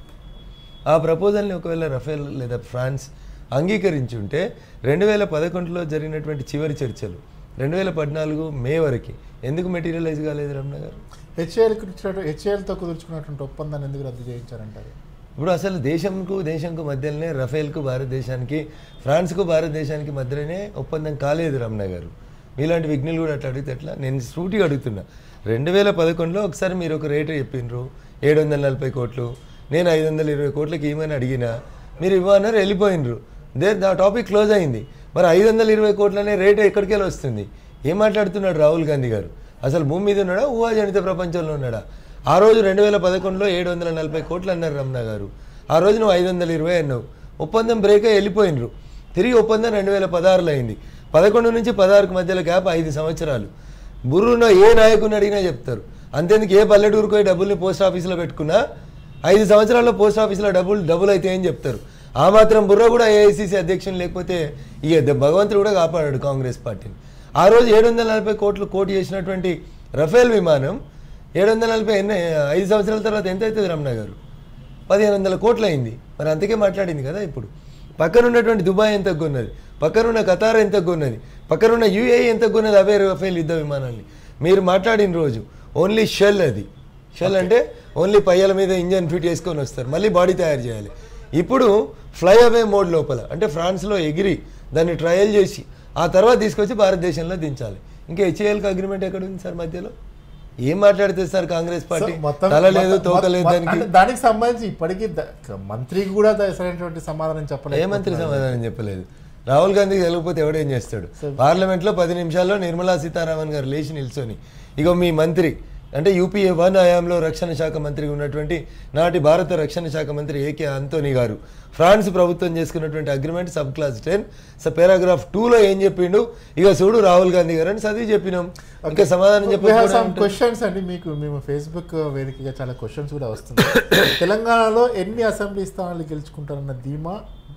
ఆ ప్రపోజల్ని ఒకవేళ రఫేల్ లేదా ఫ్రాన్స్ అంగీకరించుంటే రెండు వేల పదకొండులో జరిగినటువంటి చివరి చర్చలు రెండు వేల పద్నాలుగు మే వరకు ఎందుకు మెటీరియలైజ్ కాలేదు రమణ గారు హెచ్ఏఎల్కి ఇచ్చినట్టు హెచ్ఏఎల్తో కుదుర్చుకున్నటువంటి ఒప్పందాన్ని ఎందుకు రద్దు చేయించారంటారు ఇప్పుడు అసలు దేశంకు దేశంకు మధ్యలోనే రఫేల్కు భారతదేశానికి ఫ్రాన్స్కు భారతదేశానికి మధ్యలోనే ఒప్పందం కాలేదు రమణ గారు మీలాంటి విఘ్నులు కూడా అట్లా అడిగితే ఎట్లా నేను సూటిగా అడుగుతున్నా రెండు వేల పదకొండులో ఒకసారి మీరు ఒక రేటు చెప్పిండ్రు ఏడు వందల నలభై కోట్లు నేను ఐదు వందల ఇరవై కోట్లకి ఇవ్వమని అడిగినా మీరు ఇవ్వన్నారు వెళ్ళిపోయినరు దే ఆ టాపిక్ క్లోజ్ అయింది మరి ఐదు వందల ఇరవై కోట్లనే రేటు ఎక్కడికి వెళ్ళి వస్తుంది ఏం మాట్లాడుతున్నాడు రాహుల్ గాంధీ గారు అసలు భూమి మీద ఉన్నాడా ఊహాజనిత ప్రపంచంలో ఉన్నాడా ఆ రోజు రెండు వేల పదకొండులో ఏడు వందల నలభై కోట్లు అన్నారు రమణ గారు ఆ రోజు నువ్వు ఐదు వందల ఇరవై అన్నావు ఒప్పందం బ్రేక్ అయ్యి వెళ్ళిపోయినరు తిరిగి ఒప్పందం రెండు వేల పదహారులో అయింది పదకొండు నుంచి పదహారుకు మధ్యలో గ్యాప్ ఐదు సంవత్సరాలు బుర్రున్న ఏ నాయకుని అడిగినా చెప్తారు అంతేందుకు ఏ పల్లెటూరుకు పోయి డబ్బుల్ని పోస్ట్ ఆఫీస్లో పెట్టుకున్నా ఐదు సంవత్సరాల్లో పోస్ట్ ఆఫీస్లో డబ్బులు డబ్బులు అయితే ఏం చెప్తారు ఆ మాత్రం బుర్ర కూడా ఏఐసీసీ అధ్యక్షుని లేకపోతే ఇక ద- భగవంతుడు కూడా కాపాడాడు కాంగ్రెస్ పార్టీని ఆ రోజు ఏడు వందల నలభై కోట్లు కోటి చేసినటువంటి రఫేల్ విమానం ఏడు వందల నలభై ఎన్ని ఐదు సంవత్సరాల తర్వాత ఎంత అవుతుంది రమణ గారు పదిహేను వందల కోట్లు అయింది మరి అంతకే మాట్లాడింది కదా ఇప్పుడు పక్కన ఉన్నటువంటి దుబాయ్ ఎంత కొన్నది పక్కనున్న ఖతార్ ఎంత కొన్నది పక్కనున్న యూఏఈ ఎంత కొన్నది అవే రఫేల్ యుద్ధ విమానాన్ని మీరు మాట్లాడిన రోజు ఓన్లీ షెల్ అది షెల్ అంటే ఓన్లీ పయ్యల మీద ఇంజన్ ఫిట్ చేసుకొని వస్తారు మళ్ళీ బాడీ తయారు చేయాలి ఇప్పుడు ఫ్లై అవే మోడ్ లోపల అంటే ఫ్రాన్స్లో ఎగిరి దాన్ని ట్రయల్ చేసి ఆ తర్వాత తీసుకొచ్చి భారతదేశంలో దించాలి ఇంకా హెచ్ఏఎల్కి అగ్రిమెంట్ ఎక్కడ ఉంది సార్ మధ్యలో ఏం మాట్లాడితే సార్ కాంగ్రెస్ పార్టీ సో మొత్తం- తల లేదు మొత్తం- తోక లేదు మొత్తం- దానికి అంటే దానికి సంబంధించి ఇప్పటికీ ద- మంత్రికి కూడా ద- సరైనటువంటి సమాధానం ఏ చెప్పలేదు మంత్రి సమాధానం చెప్పలేదు రాహుల్ గాంధీకి తెలియకపోతే ఎవడేం చేస్తాడు పార్లమెంట్లో పది నిమిషాల్లో నిర్మలా సీతారామన్ గారు లేచి నిల్చొని ఇగో మీ మంత్రి అంటే యూపీఏ వన్ హయాంలో రక్షణ శాఖ మంత్రిగా ఉన్నటువంటి నాటి భారత రక్షణ శాఖ మంత్రి ఏకే అంతోని గారు ఫ్రాన్స్ ప్రభుత్వం చేసుకున్నటువంటి అగ్రిమెంట్ సబ్ క్లాస్ టెన్ స పారాగ్రాఫ్ టూలో ఏం చెప్పిండు ఇక చూడు రాహుల్ గాంధీ గారు అని చదివి చెప్పినాం ఇంకా సమాధానం చెప్పి క్వశ్చన్స్ అండి మీకు మేము ఫేస్బుక్ వేదికగా చాలా క్వశ్చన్స్ కూడా వస్తున్నాయి తెలంగాణలో ఎన్ని అసెంబ్లీ స్థానాలు గెలుచుకుంటారన్న ధీమా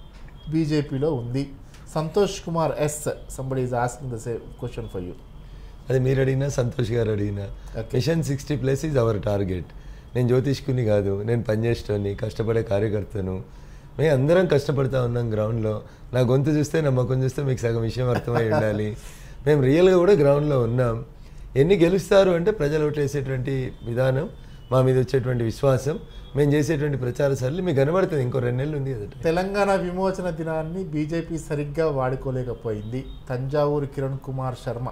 బీజేపీలో ఉంది Santosh Kumar yes somebody is asking the same question for you అది మీరు అడిగినా సంతోష్ గారు అడిగినా Okay. Mission sixty plus is our target నేను జ్యోతిష్కుని కాదు నేను పనిచేసేటోని కష్టపడే కార్యకర్తను మేము అందరం కష్టపడతా ఉన్నాం గ్రౌండ్లో నా గొంతు చూస్తే నా ముఖం చూస్తే మీకు సగం విషయం అర్థమై ఉండాలి మేము రియల్గా కూడా గ్రౌండ్లో ఉన్నాం ఎన్ని గెలుస్తారు అంటే ప్రజలు ఓట్లేసేటువంటి విధానం మా మీద వచ్చేటువంటి విశ్వాసం మేము చేసేటువంటి ప్రచార సరళి మీకు కనబడుతుంది ఇంకో రెండు నెలలు ఉంది కదట తెలంగాణ విమోచన దినాన్ని బీజేపీ సరిగ్గా వాడుకోలేకపోయింది తంజావూరు కిరణ్ కుమార్ శర్మ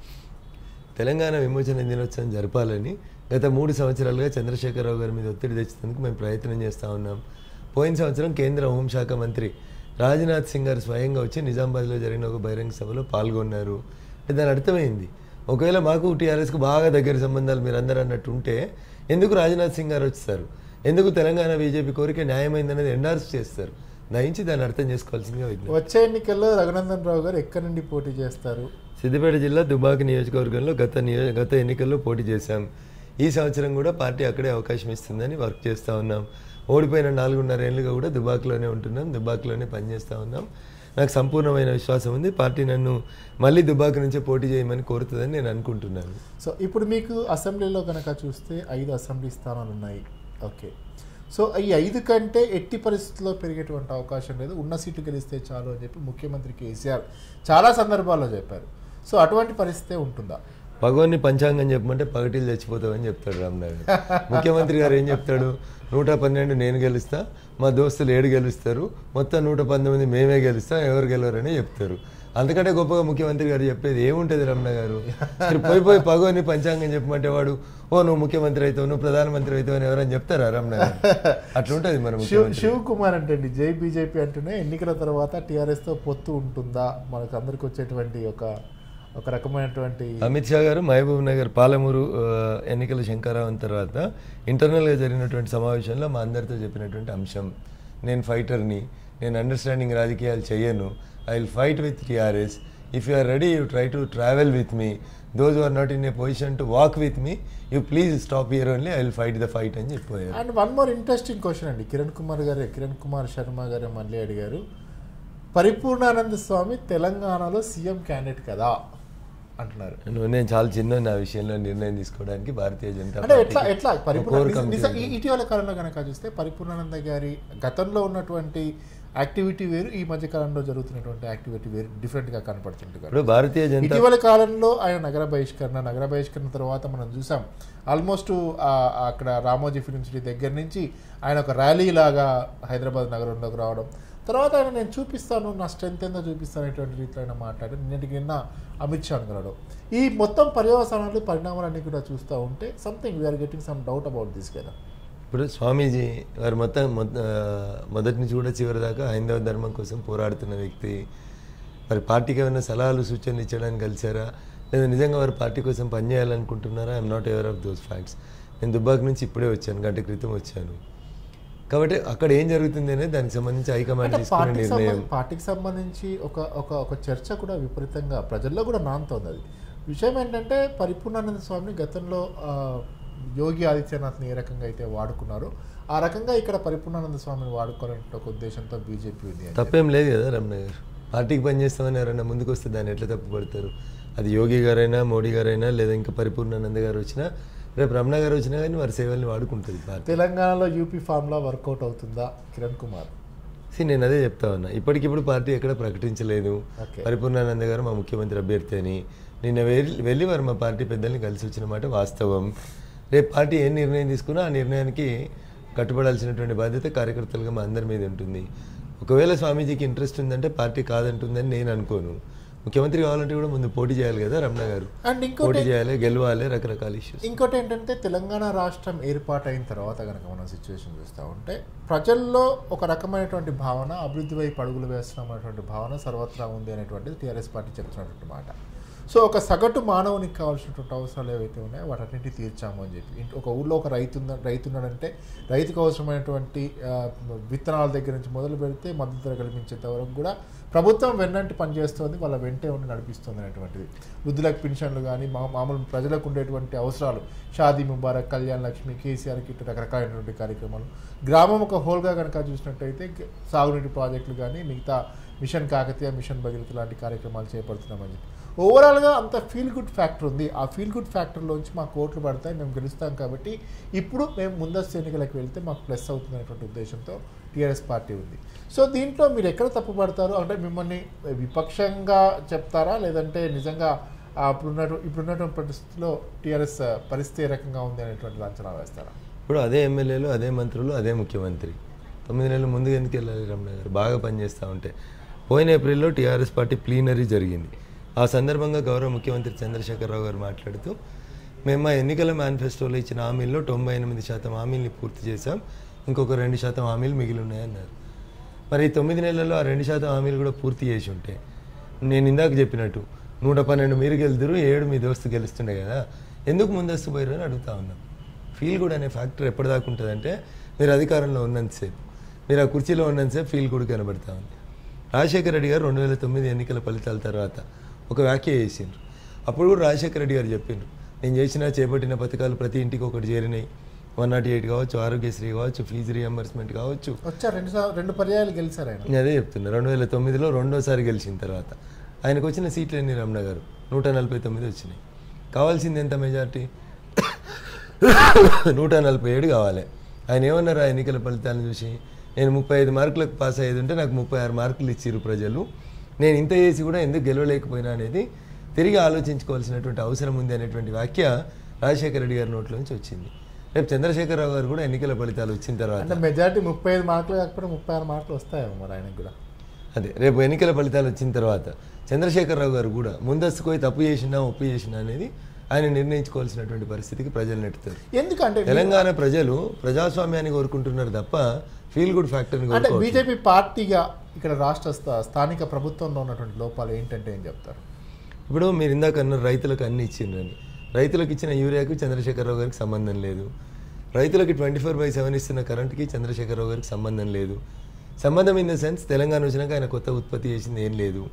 తెలంగాణ విమోచన దినోత్సవం జరపాలని గత మూడు సంవత్సరాలుగా చంద్రశేఖరరావు గారి మీద ఒత్తిడి తెచ్చేందుకు మేము ప్రయత్నం చేస్తూ ఉన్నాం పోయిన సంవత్సరం కేంద్ర హోంశాఖ మంత్రి రాజ్నాథ్ సింగ్ గారు స్వయంగా వచ్చి నిజామాబాద్లో జరిగిన ఒక బహిరంగ సభలో పాల్గొన్నారు అంటే దాని అర్థమైంది ఒకవేళ మాకు టీఆర్ఎస్కు బాగా దగ్గర సంబంధాలు మీరు అందరూ అన్నట్టు ఉంటే ఎందుకు రాజ్నాథ్ సింగ్ గారు వచ్చేస్తారు ఎందుకు తెలంగాణ బీజేపీ కోరిక న్యాయమైందనేది ఎండార్స్ చేస్తారు దయించి దాన్ని అర్థం చేసుకోవాల్సిందిగా విజ్ఞప్తి వచ్చే ఎన్నికల్లో రఘునందన్ రావు గారు ఎక్కడి నుండి పోటీ చేస్తారు సిద్దిపేట జిల్లా దుబాక నియోజకవర్గంలో గత నియో గత ఎన్నికల్లో పోటీ చేశాం ఈ సంవత్సరం కూడా పార్టీ అక్కడే అవకాశం ఇస్తుందని వర్క్ చేస్తూ ఉన్నాం ఓడిపోయిన నాలుగున్నర ఏళ్ళుగా కూడా దుబాక్లోనే ఉంటున్నాం దుబాక్లోనే పనిచేస్తూ ఉన్నాం నాకు సంపూర్ణమైన విశ్వాసం ఉంది పార్టీ నన్ను మళ్ళీ దుబాక్ నుంచే పోటీ చేయమని కోరుతుందని నేను అనుకుంటున్నాను సో ఇప్పుడు మీకు అసెంబ్లీలో కనుక చూస్తే ఐదు అసెంబ్లీ స్థానాలు ఉన్నాయి ఓకే సో ఈ ఐదు కంటే ఎట్టి పరిస్థితుల్లో పెరిగేటువంటి అవకాశం లేదు ఉన్న సీటు గెలిస్తే చాలు అని చెప్పి ముఖ్యమంత్రి కేసీఆర్ చాలా సందర్భాల్లో చెప్పారు సో అటువంటి పరిస్థితే ఉంటుందా పగోని పంచాంగం చెప్పమంటే పగటిలు చచ్చిపోతావని చెప్తాడు రామ్నాథ్ ముఖ్యమంత్రి గారు ఏం చెప్తాడు నూట పన్నెండు నేను గెలుస్తా మా దోస్తులు ఏడు గెలుస్తారు మొత్తం నూట పంతొమ్మిది మేమే గెలుస్తాం ఎవరు గెలవరని చెప్తారు అంతకంటే గొప్పగా ముఖ్యమంత్రి గారు చెప్పేది ఏముంటుంది రమణ గారు మీరు పోయి పోయి పగోని పంచాంగం చెప్పమంటే వాడు ఓ నువ్వు ముఖ్యమంత్రి అవుతావు నువ్వు ప్రధానమంత్రి అవుతావు అని ఎవరైనా చెప్తారా రమణ గారు అట్లుంటుంది మరి శివ్ ముఖ్యమంత్రి శివ్ కుమార్ అంటే అండి జై బీజేపీ అంటూనే ఎన్నికల తర్వాత టీఆర్ఎస్తో పొత్తు ఉంటుందా మనకు అందరికి వచ్చేటువంటి ఒక ఒక రకమైనటువంటి అమిత్ షా గారు మహబూబ్ నగర్ పాలమూరు ఆ, ఎన్నికల శంకారావం తర్వాత ఇంటర్నల్గా జరిగినటువంటి సమావేశంలో మా అందరితో చెప్పినటువంటి అంశం నేను ఫైటర్ని నేను అండర్స్టాండింగ్ రాజకీయాలు చేయను I will fight with TRS if you are ready you try to travel with me those are not in a position to walk with me you please stop here only I will fight the fight అని చెప్పారు and one more interesting question అండి కిరణ్ కుమార్ గారే కిరణ్ కుమార్ శర్మ గారే మళ్ళీ అడిగారు పరిపూర్ణానంద స్వామి తెలంగాణలో సీఎం క్యాండిడేట్ కదా అంటున్నారు నువ్వు నేను చాలా చిన్న నా విషయంలో నిర్ణయం తీసుకోవడానికి భారతీయ జనతా అంటే ఎట్లా పార్టీకి ఎట్లా ఒక పరిపూర్ణ core నిజ- committee నిజ- ఉంది. ఈ- ఇటీవల కాలంలో కనుక చూస్తే పరిపూర్ణానంద గారి గతంలో ఉన్నటువంటి యాక్టివిటీ వేరు ఈ మధ్య కాలంలో జరుగుతున్నటువంటి యాక్టివిటీ వేరు డిఫరెంట్ గా కనపడుతుంది కదా. ఇప్పుడు భారతీయ జనతా ఇటీవల కాలంలో ఆయన నగర బహిష్కరణ నగర బహిష్కరణ తర్వాత మనం చూసాం ఆల్మోస్ట్ అక్కడ రామోజీ ఫిలిం సిటీ దగ్గర నుంచి ఆయన ఒక ర్యాలీ లాగా హైదరాబాద్ నగరంలోకి రావడం తర్వాత ఆయన నేను చూపిస్తాను నా స్ట్రెంత్ ఏందో చూపిస్తాను అనేటువంటి రీతిలో ఆయన మాట్లాడి నిన్నటికి నిన్న అమిత్ షాను కలవడం ఈ మొత్తం పర్యవసానాలు పరిణామాలన్నీ కూడా చూస్తూ ఉంటే something we're getting some doubt about this కదా ఇప్పుడు స్వామీజీ వారు మొత్తం మొత్త- ఆ, మొదటి నుంచి కూడా చివరి దాకా హైందవ ధర్మం కోసం పోరాడుతున్న వ్యక్తి మరి పార్టీకి ఏమైనా సలహాలు సూచనలు ఇచ్చడానికి కలిసారా లేదా నిజంగా వారు పార్టీ కోసం పనిచేయాలనుకుంటున్నారా I'm not ever of those facts నేను దుబ్బాక నుంచి ఇప్పుడే వచ్చాను గంట క్రితం వచ్చాను కాబట్టి అక్కడ ఏం జరుగుతుంది అనేది దానికి సంబంధించి హైకమాండ్ అంటే తీసుకున్న పార్టీకి నిర్ణయం సంబంధించి పార్టీకి సంబంధించి ఒక ఒక ఒక చర్చ కూడా విపరీతంగా ప్రజల్లో కూడా నానుతోంది అది విషయం ఏంటంటే పరిపూర్ణానంద స్వామిని గతంలో ఆ, యోగి ఆదిత్యనాథ్ని ఏ రకంగా అయితే వాడుకున్నారో ఆ రకంగా ఇక్కడ పరిపూర్ణానంద స్వామిని వాడుకోవాలనే ఒక ఉద్దేశంతో బీజేపీ ఉంది అని తప్పేం లేదు కదా రమణ గారు పార్టీకి పనిచేస్తామని ఎవరైనా ముందుకు వస్తే దాన్ని ఎట్లా తప్పుపడతారు అది యోగి గారైనా మోడీ గారైనా లేదా ఇంకా పరిపూర్ణానంద గారు వచ్చినా రేపు రమణ గారు వచ్చినా కానీ వారి సేవల్ని వాడుకుంటుంది పార్టీ తెలంగాణలో యూపీ ఫామ్లా వర్కౌట్ అవుతుందా కిరణ్ కుమార్ See, నేను అదే చెప్తా ఉన్నా ఇప్పటికిప్పుడు పార్టీ ఎక్కడ ప్రకటించలేదు Okay. పరిపూర్ణానంద గారు మా ముఖ్యమంత్రి అభ్యర్థి అని నిన్న వెళ్ళి వెళ్ళి వారు మా పార్టీ పెద్దల్ని కలిసి వచ్చిన మాట వాస్తవం రేపు పార్టీ ఏ నిర్ణయం తీసుకున్నా ఆ నిర్ణయానికి కట్టుబడాల్సినటువంటి బాధ్యత కార్యకర్తలుగా మా అందరి మీద ఉంటుంది ఒకవేళ స్వామీజీకి ఇంట్రెస్ట్ ఉందంటే పార్టీ కాదంటుందని నేను అనుకోను ముఖ్యమంత్రి కావాలంటే కూడా ముందు పోటీ చేయాలి కదా రమణ గారు అండ్ ఇంకోటి పోటీ చేయాలి గెలవాలి రకరకాల ఇష్యూస్ ఇంకోటి ఏంటంటే తెలంగాణ రాష్ట్రం ఏర్పాటైన తర్వాత కనుక మనం సిచ్యువేషన్ చూస్తూ ఉంటే ప్రజల్లో ఒక రకమైనటువంటి భావన అభివృద్ధి వైపు అడుగులు వేస్తున్నాం అనేటువంటి భావన సర్వత్రా ఉంది అనేటువంటిది టీఆర్ఎస్ పార్టీ చెప్తున్నటువంటి మాట సో ఒక సగటు మానవునికి కావాల్సినటువంటి అవసరాలు ఏవైతే ఉన్నాయో వాటన్నిటి తీర్చాము అని చెప్పి ఇంటి- ఒక ఊళ్ళో ఒక రైతు ఉన్న రైతు ఉన్నాడంటే రైతుకు అవసరమైనటువంటి ఆ, విత్తనాల దగ్గర నుంచి మొదలు పెడితే మద్దతు ధర కల్పించేంత వరకు కూడా ప్రభుత్వం వెన్నంటి పనిచేస్తుంది వాళ్ళ వెంటే ఉండి నడిపిస్తుంది అనేటువంటిది వృద్ధులకు పెన్షన్లు కానీ మా మామూలు ప్రజలకు ఉండేటువంటి అవసరాలు షాదీ ముబారక్ కళ్యాణ్ లక్ష్మి కేసీఆర్ కిట్ రకరకాలైనటువంటి కార్యక్రమాలు గ్రామం ఒక హోల్గా కనుక చూసినట్టయితే గ- సాగునీటి ప్రాజెక్టులు కానీ మిగతా మిషన్ కాకతీయ మిషన్ భగీరథ లాంటి కార్యక్రమాలు చేపడుతున్నామని చెప్పి ఓవరాల్గా అంత ఫీల్ గుడ్ ఫ్యాక్టర్ ఉంది ఆ ఫీల్ గుడ్ ఫ్యాక్టర్లోంచి మాకు ఓట్లు పడతాయి మేము గెలుస్తాం కాబట్టి ఇప్పుడు మేము ముందస్తు ఎన్నికలకు వెళ్తే మాకు ప్లస్ అవుతుంది అనేటువంటి ఉద్దేశంతో టీఆర్ఎస్ పార్టీ ఉంది సో దీంట్లో మీరు ఎక్కడ తప్పుపడతారు అంటే మిమ్మల్ని విపక్షంగా చెప్తారా లేదంటే నిజంగా ఆ ఇప్పుడున్నటు ఇప్పుడున్నటువంటి పరిస్థితిలో టీఆర్ఎస్ పరిస్థితి ఏ రకంగా ఉంది అనేటువంటి అంచనా వేస్తారా ఇప్పుడు అదే ఎమ్మెల్యేలు అదే మంత్రులు అదే ముఖ్యమంత్రి తొమ్మిది నెలల ముందు ఎందుకు వెళ్ళాలి రమణ గారు బాగా పనిచేస్తూ ఉంటే పోయిన ఏప్రిల్లో టీఆర్ఎస్ పార్టీ ప్లీనరీ జరిగింది ఆ సందర్భంగా గౌరవ ముఖ్యమంత్రి చంద్రశేఖరరావు గారు మాట్లాడుతూ మేము మా ఎన్నికల మేనిఫెస్టోలో ఇచ్చిన హామీల్లో తొంభై ఎనిమిది శాతం హామీల్ని పూర్తి చేశాం ఇంకొక రెండు శాతం హామీలు మిగిలి ఉన్నాయన్నారు మరి ఈ తొమ్మిది నెలల్లో ఆ రెండు శాతం హామీలు కూడా పూర్తి చేసి ఉంటే నేను ఇందాక చెప్పినట్టు నూట పన్నెండు మీరు గెలుదురు ఏడు మీ దోస్తు గెలుస్తుండే కదా ఎందుకు ముందస్తు పోయారు అని అడుగుతా ఉన్నాం ఫీల్ గుడ్ అనే ఫ్యాక్టర్ ఎప్పటిదాకా ఉంటుందంటే మీరు అధికారంలో ఉన్నంతసేపు మీరు ఆ కుర్చీలో ఉన్నంతసేపు ఫీల్ గుడ్ కనబడతా ఉంది రాజశేఖర రెడ్డి గారు రెండు వేల తొమ్మిది ఎన్నికల ఫలితాల తర్వాత ఒక వ్యాఖ్య చేసిండ్రు అప్పుడు కూడా రాజశేఖర రెడ్డి గారు చెప్పిండ్రు నేను చేసిన చేపట్టిన పథకాలు ప్రతి ఇంటికి ఒకటి చేరినాయి వన్ నాట్ ఎయిట్ కావచ్చు ఆరోగ్యశ్రీ కావచ్చు ఫీజు రియంబర్స్మెంట్ కావచ్చు వచ్చారు రెండు సా- రెండు పర్యాయాలు గెలిచారు ఆయన నేను అదే చెప్తున్నా రెండు వేల తొమ్మిదిలో రెండోసారి గెలిచిన తర్వాత ఆయనకు వచ్చిన సీట్లు ఎన్ని రమణ గారు నూట నలభై తొమ్మిది వచ్చినాయి కావాల్సింది ఎంత మెజార్టీ నూట నలభై ఏడు కావాలి ఆయన ఏమన్నారు ఆ ఎన్నికల ఫలితాలను చూసి నేను ముప్పై ఐదు మార్కులకు పాస్ అయ్యేది ఉంటే నాకు ముప్పై ఆరు మార్కులు ఇచ్చిర్రు ప్రజలు నేను ఇంత చేసి కూడా ఎందుకు గెలవలేకపోయినా అనేది తిరిగి ఆలోచించుకోవాల్సినటువంటి అవసరం ఉంది అనేటువంటి వ్యాఖ్య రాజశేఖర రెడ్డి గారి నోట్ల నుంచి వచ్చింది రేపు చంద్రశేఖరరావు గారు కూడా ఎన్నికల ఫలితాలు వచ్చిన తర్వాత అంటే మెజారిటీ ముప్పై ఐదు మార్కులు కాకపోతే ముప్పై ఆరు మార్కులు వస్తాయేమో మరి ఆయనకు కూడా అదే రేపు ఎన్నికల ఫలితాలు వచ్చిన తర్వాత చంద్రశేఖరరావు గారు కూడా ముందస్తు పోయి తప్పు చేసినా ఒప్పు చేసినా అనేది ఆయన నిర్ణయించుకోవాల్సినటువంటి పరిస్థితికి ప్రజలు నెట్టుతారు ఎందుకంటే తెలంగాణ ప్రజలు ప్రజాస్వామ్యాన్ని కోరుకుంటున్నారు తప్ప ఫీల్ గుడ్ ఫ్యాక్టర్ని అంటే కోరుకోవట్లేదు బీజేపీ పార్టీగా ఇక్కడ రాష్ట్ర స్థా- స్థానిక ప్రభుత్వంలో ఉన్నటువంటి లోపాలు ఏంటంటే ఏం చెప్తారు ఇప్పుడు మీరు ఇందాక అన్నారు రైతులకు అన్ని ఇచ్చిండ్రని రైతులకు ఇచ్చిన యూరియాకు చంద్రశేఖరరావు గారికి సంబంధం లేదు రైతులకి ట్వంటీ ఫోర్ బై సెవెన్ ఇస్తున్న కరెంట్కి చంద్రశేఖరరావు గారికి సంబంధం లేదు సంబంధం ఇన్ ద సెన్స్ తెలంగాణ వచ్చినాక ఆయన కొత్త ఉత్పత్తి చేసింది ఏం లేదు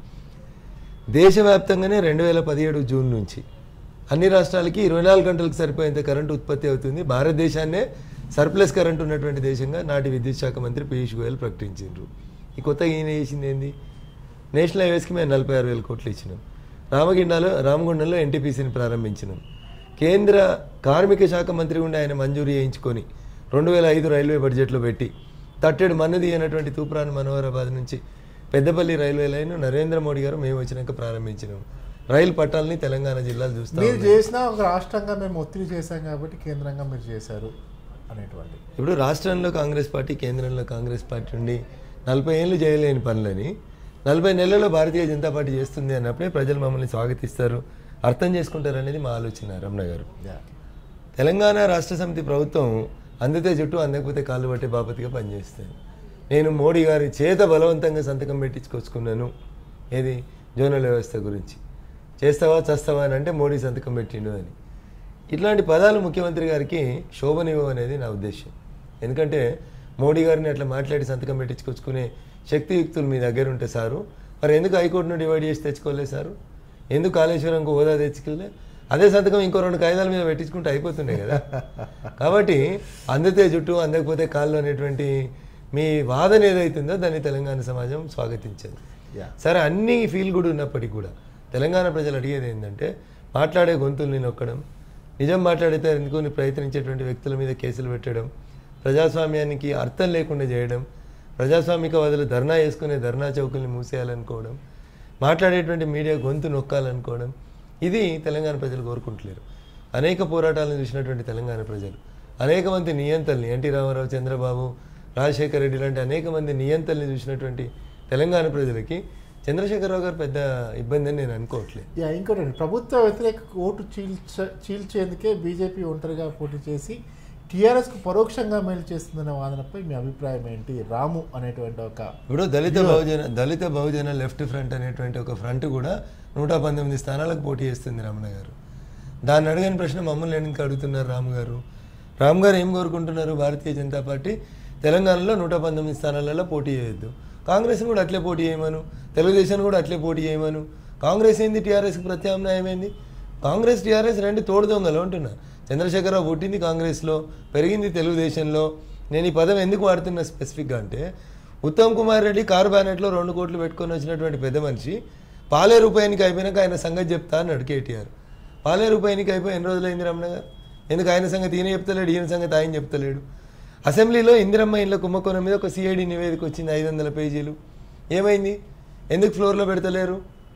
దేశవ్యాప్తంగానే రెండు వేల పదిహేడు జూన్ నుంచి అన్ని రాష్ట్రాలకి ఇరవై నాలుగు గంటలకు సరిపోయేంత కరెంటు ఉత్పత్తి అవుతుంది భారతదేశాన్నే సర్ప్లస్ కరెంట్ ఉన్నటువంటి దేశంగా నాటి విద్యుత్ శాఖ మంత్రి పీయూష్ గోయల్ ప్రకటించారు ఈ కొత్తగా ఈయన చేసింది ఏంది నేషనల్ హైవేస్కి మేము నలభై ఆరు వేల కోట్లు ఇచ్చినాం రామగుండాలో రామగుండంలో ఎన్టీపీసీని ప్రారంభించినాం కేంద్ర కార్మిక శాఖ మంత్రి ఉండి ఆయన మంజూరు చేయించుకొని రెండు వేల ఐదు రైల్వే బడ్జెట్లో పెట్టి తట్టెడు మన్నది అయినటువంటి తూప్రాన్ మనోహరాబాద్ నుంచి పెద్దపల్లి రైల్వే లైన్ నరేంద్ర మోడీ గారు మేము వచ్చినాక ప్రారంభించినాం రైలు పట్టాలని తెలంగాణ జిల్లాలు చూస్తాం మీరు చేసిన ఒక రాష్ట్రంగా మేము ఒత్తిడి చేశాం కాబట్టి కేంద్రంగా మీరు చేశారు అనేటువంటి ఇప్పుడు రాష్ట్రంలో కాంగ్రెస్ పార్టీ కేంద్రంలో కాంగ్రెస్ పార్టీ ఉండి నలభై ఏళ్ళు చేయలేని పనులని నలభై నెలల్లో భారతీయ జనతా పార్టీ చేస్తుంది అన్నప్పుడే ప్రజలు మమ్మల్ని స్వాగతిస్తారు అర్థం చేసుకుంటారు అనేది మా ఆలోచన రమణ గారు Yeah. తెలంగాణ రాష్ట్ర సమితి ప్రభుత్వం అందితే చుట్టూ అందకపోతే కాళ్ళు పట్టే బాపతిగా పనిచేస్తుంది నేను మోడీ గారి చేత బలవంతంగా సంతకం పెట్టించుకొచ్చుకున్నాను ఏది జోనల్ వ్యవస్థ గురించి చేస్తావా చేస్తావా అని అంటే మోడీ సంతకం పెట్టిండు అని ఇట్లాంటి పదాలు ముఖ్యమంత్రి గారికి శోభనివ్వం అనేది నా ఉద్దేశం ఎందుకంటే మోడీ గారిని అట్లా మాట్లాడి సంతకం పెట్టించుకొచ్చుకునే శక్తియుక్తులు మీ దగ్గర ఉంటే సారు మరి ఎందుకు హైకోర్టును డివైడ్ చేసి తెచ్చుకోలేదు సారు ఎందుకు కాళేశ్వరంకు హోదా తెచ్చుకోలే అదే సంతకం ఇంకో రెండు కాగితాల మీద పెట్టించుకుంటే అయిపోతుండే కదా కాబట్టి అందితే జుట్టు అందకపోతే కాళ్ళు అనేటువంటి మీ వాదన ఏదైతుందో దాన్ని తెలంగాణ సమాజం స్వాగతించదు Yeah. సరే అన్ని ఫీల్ గుడ్ ఉన్నప్పటికీ కూడా తెలంగాణ ప్రజలు అడిగేది ఏంటంటే మాట్లాడే గొంతుల్ని నొక్కడం నిజం మాట్లాడితే ఎందుకుని ప్రయత్నించేటువంటి వ్యక్తుల మీద కేసులు పెట్టడం ప్రజాస్వామ్యానికి అర్థం లేకుండా చేయడం ప్రజాస్వామికవాదులు ధర్నా చేసుకునే ధర్నా చౌకుల్ని మూసేయాలనుకోవడం మాట్లాడేటువంటి మీడియా గొంతు నొక్కాలనుకోవడం ఇది తెలంగాణ ప్రజలు కోరుకుంటలేరు అనేక పోరాటాలను చూసినటువంటి తెలంగాణ ప్రజలు అనేక మంది నియంతల్ని ఎన్టీ రామారావు చంద్రబాబు రాజశేఖర రెడ్డి లాంటి అనేక మంది నియంతల్ని చూసినటువంటి తెలంగాణ ప్రజలకి చంద్రశేఖరరావు గారు పెద్ద ఇబ్బంది అని నేను అనుకోవట్లేదు యా ఇంకోటండి ప్రభుత్వ వ్యతిరేక ఓటు చీల్చ చీల్చేందుకే బీజేపీ ఒంటరిగా పోటీ చేసి టీఆర్ఎస్కు పరోక్షంగా మేలు చేస్తుందనే వాదనపై మీ అభిప్రాయం ఏంటి రాము అనేటువంటి ఒక ఇప్పుడు దళిత బహుజన దళిత బహుజన లెఫ్ట్ ఫ్రంట్ అనేటువంటి ఒక ఫ్రంట్ కూడా నూట పంతొమ్మిది స్థానాలకు పోటీ చేస్తుంది రమణ గారు దాన్ని అడగని ప్రశ్న మమ్మల్ని ఎందుకు అడుగుతున్నారు రాము గారు రామ్ గారు ఏం కోరుకుంటున్నారు భారతీయ జనతా పార్టీ తెలంగాణలో నూట పంతొమ్మిది స్థానాలలో పోటీ చేయొద్దు కాంగ్రెస్ని కూడా అట్లే పోటీ చేయమను తెలుగుదేశం కూడా అట్లే పోటీ చేయమను కాంగ్రెస్ ఏంది టీఆర్ఎస్కి ప్రత్యామ్నాయం ఏంది కాంగ్రెస్ టీఆర్ఎస్ రెండు తోడు దొంగలు అంటున్నా చంద్రశేఖరరావు పుట్టింది కాంగ్రెస్లో పెరిగింది తెలుగుదేశంలో నేను ఈ పదం ఎందుకు వాడుతున్నా స్పెసిఫిక్గా అంటే ఉత్తమ్ కుమార్ రెడ్డి కారు బ్యానెట్లో రెండు కోట్లు పెట్టుకొని వచ్చినటువంటి పెద్ద మనిషి పాలే రూపాయికి అయిపోయినాక ఆయన సంగతి చెప్తా అన్నాడు కేటీఆర్ పాలే రూపాయికి అయిపోయి ఎన్ని రోజులైంది రమణ గారు ఎందుకు ఆయన సంగతి ఈయన చెప్తలేడు ఈయన సంగతి ఆయన చెప్తలేడు అసెంబ్లీలో ఇందిరమ్మ ఇళ్ళ కుంభకోణం మీద ఒక సిఐడి నివేదిక వచ్చింది ఐదు వందల పేజీలు ఏమైంది ఎందుకు ఫ్లోర్లో పెడతలేరు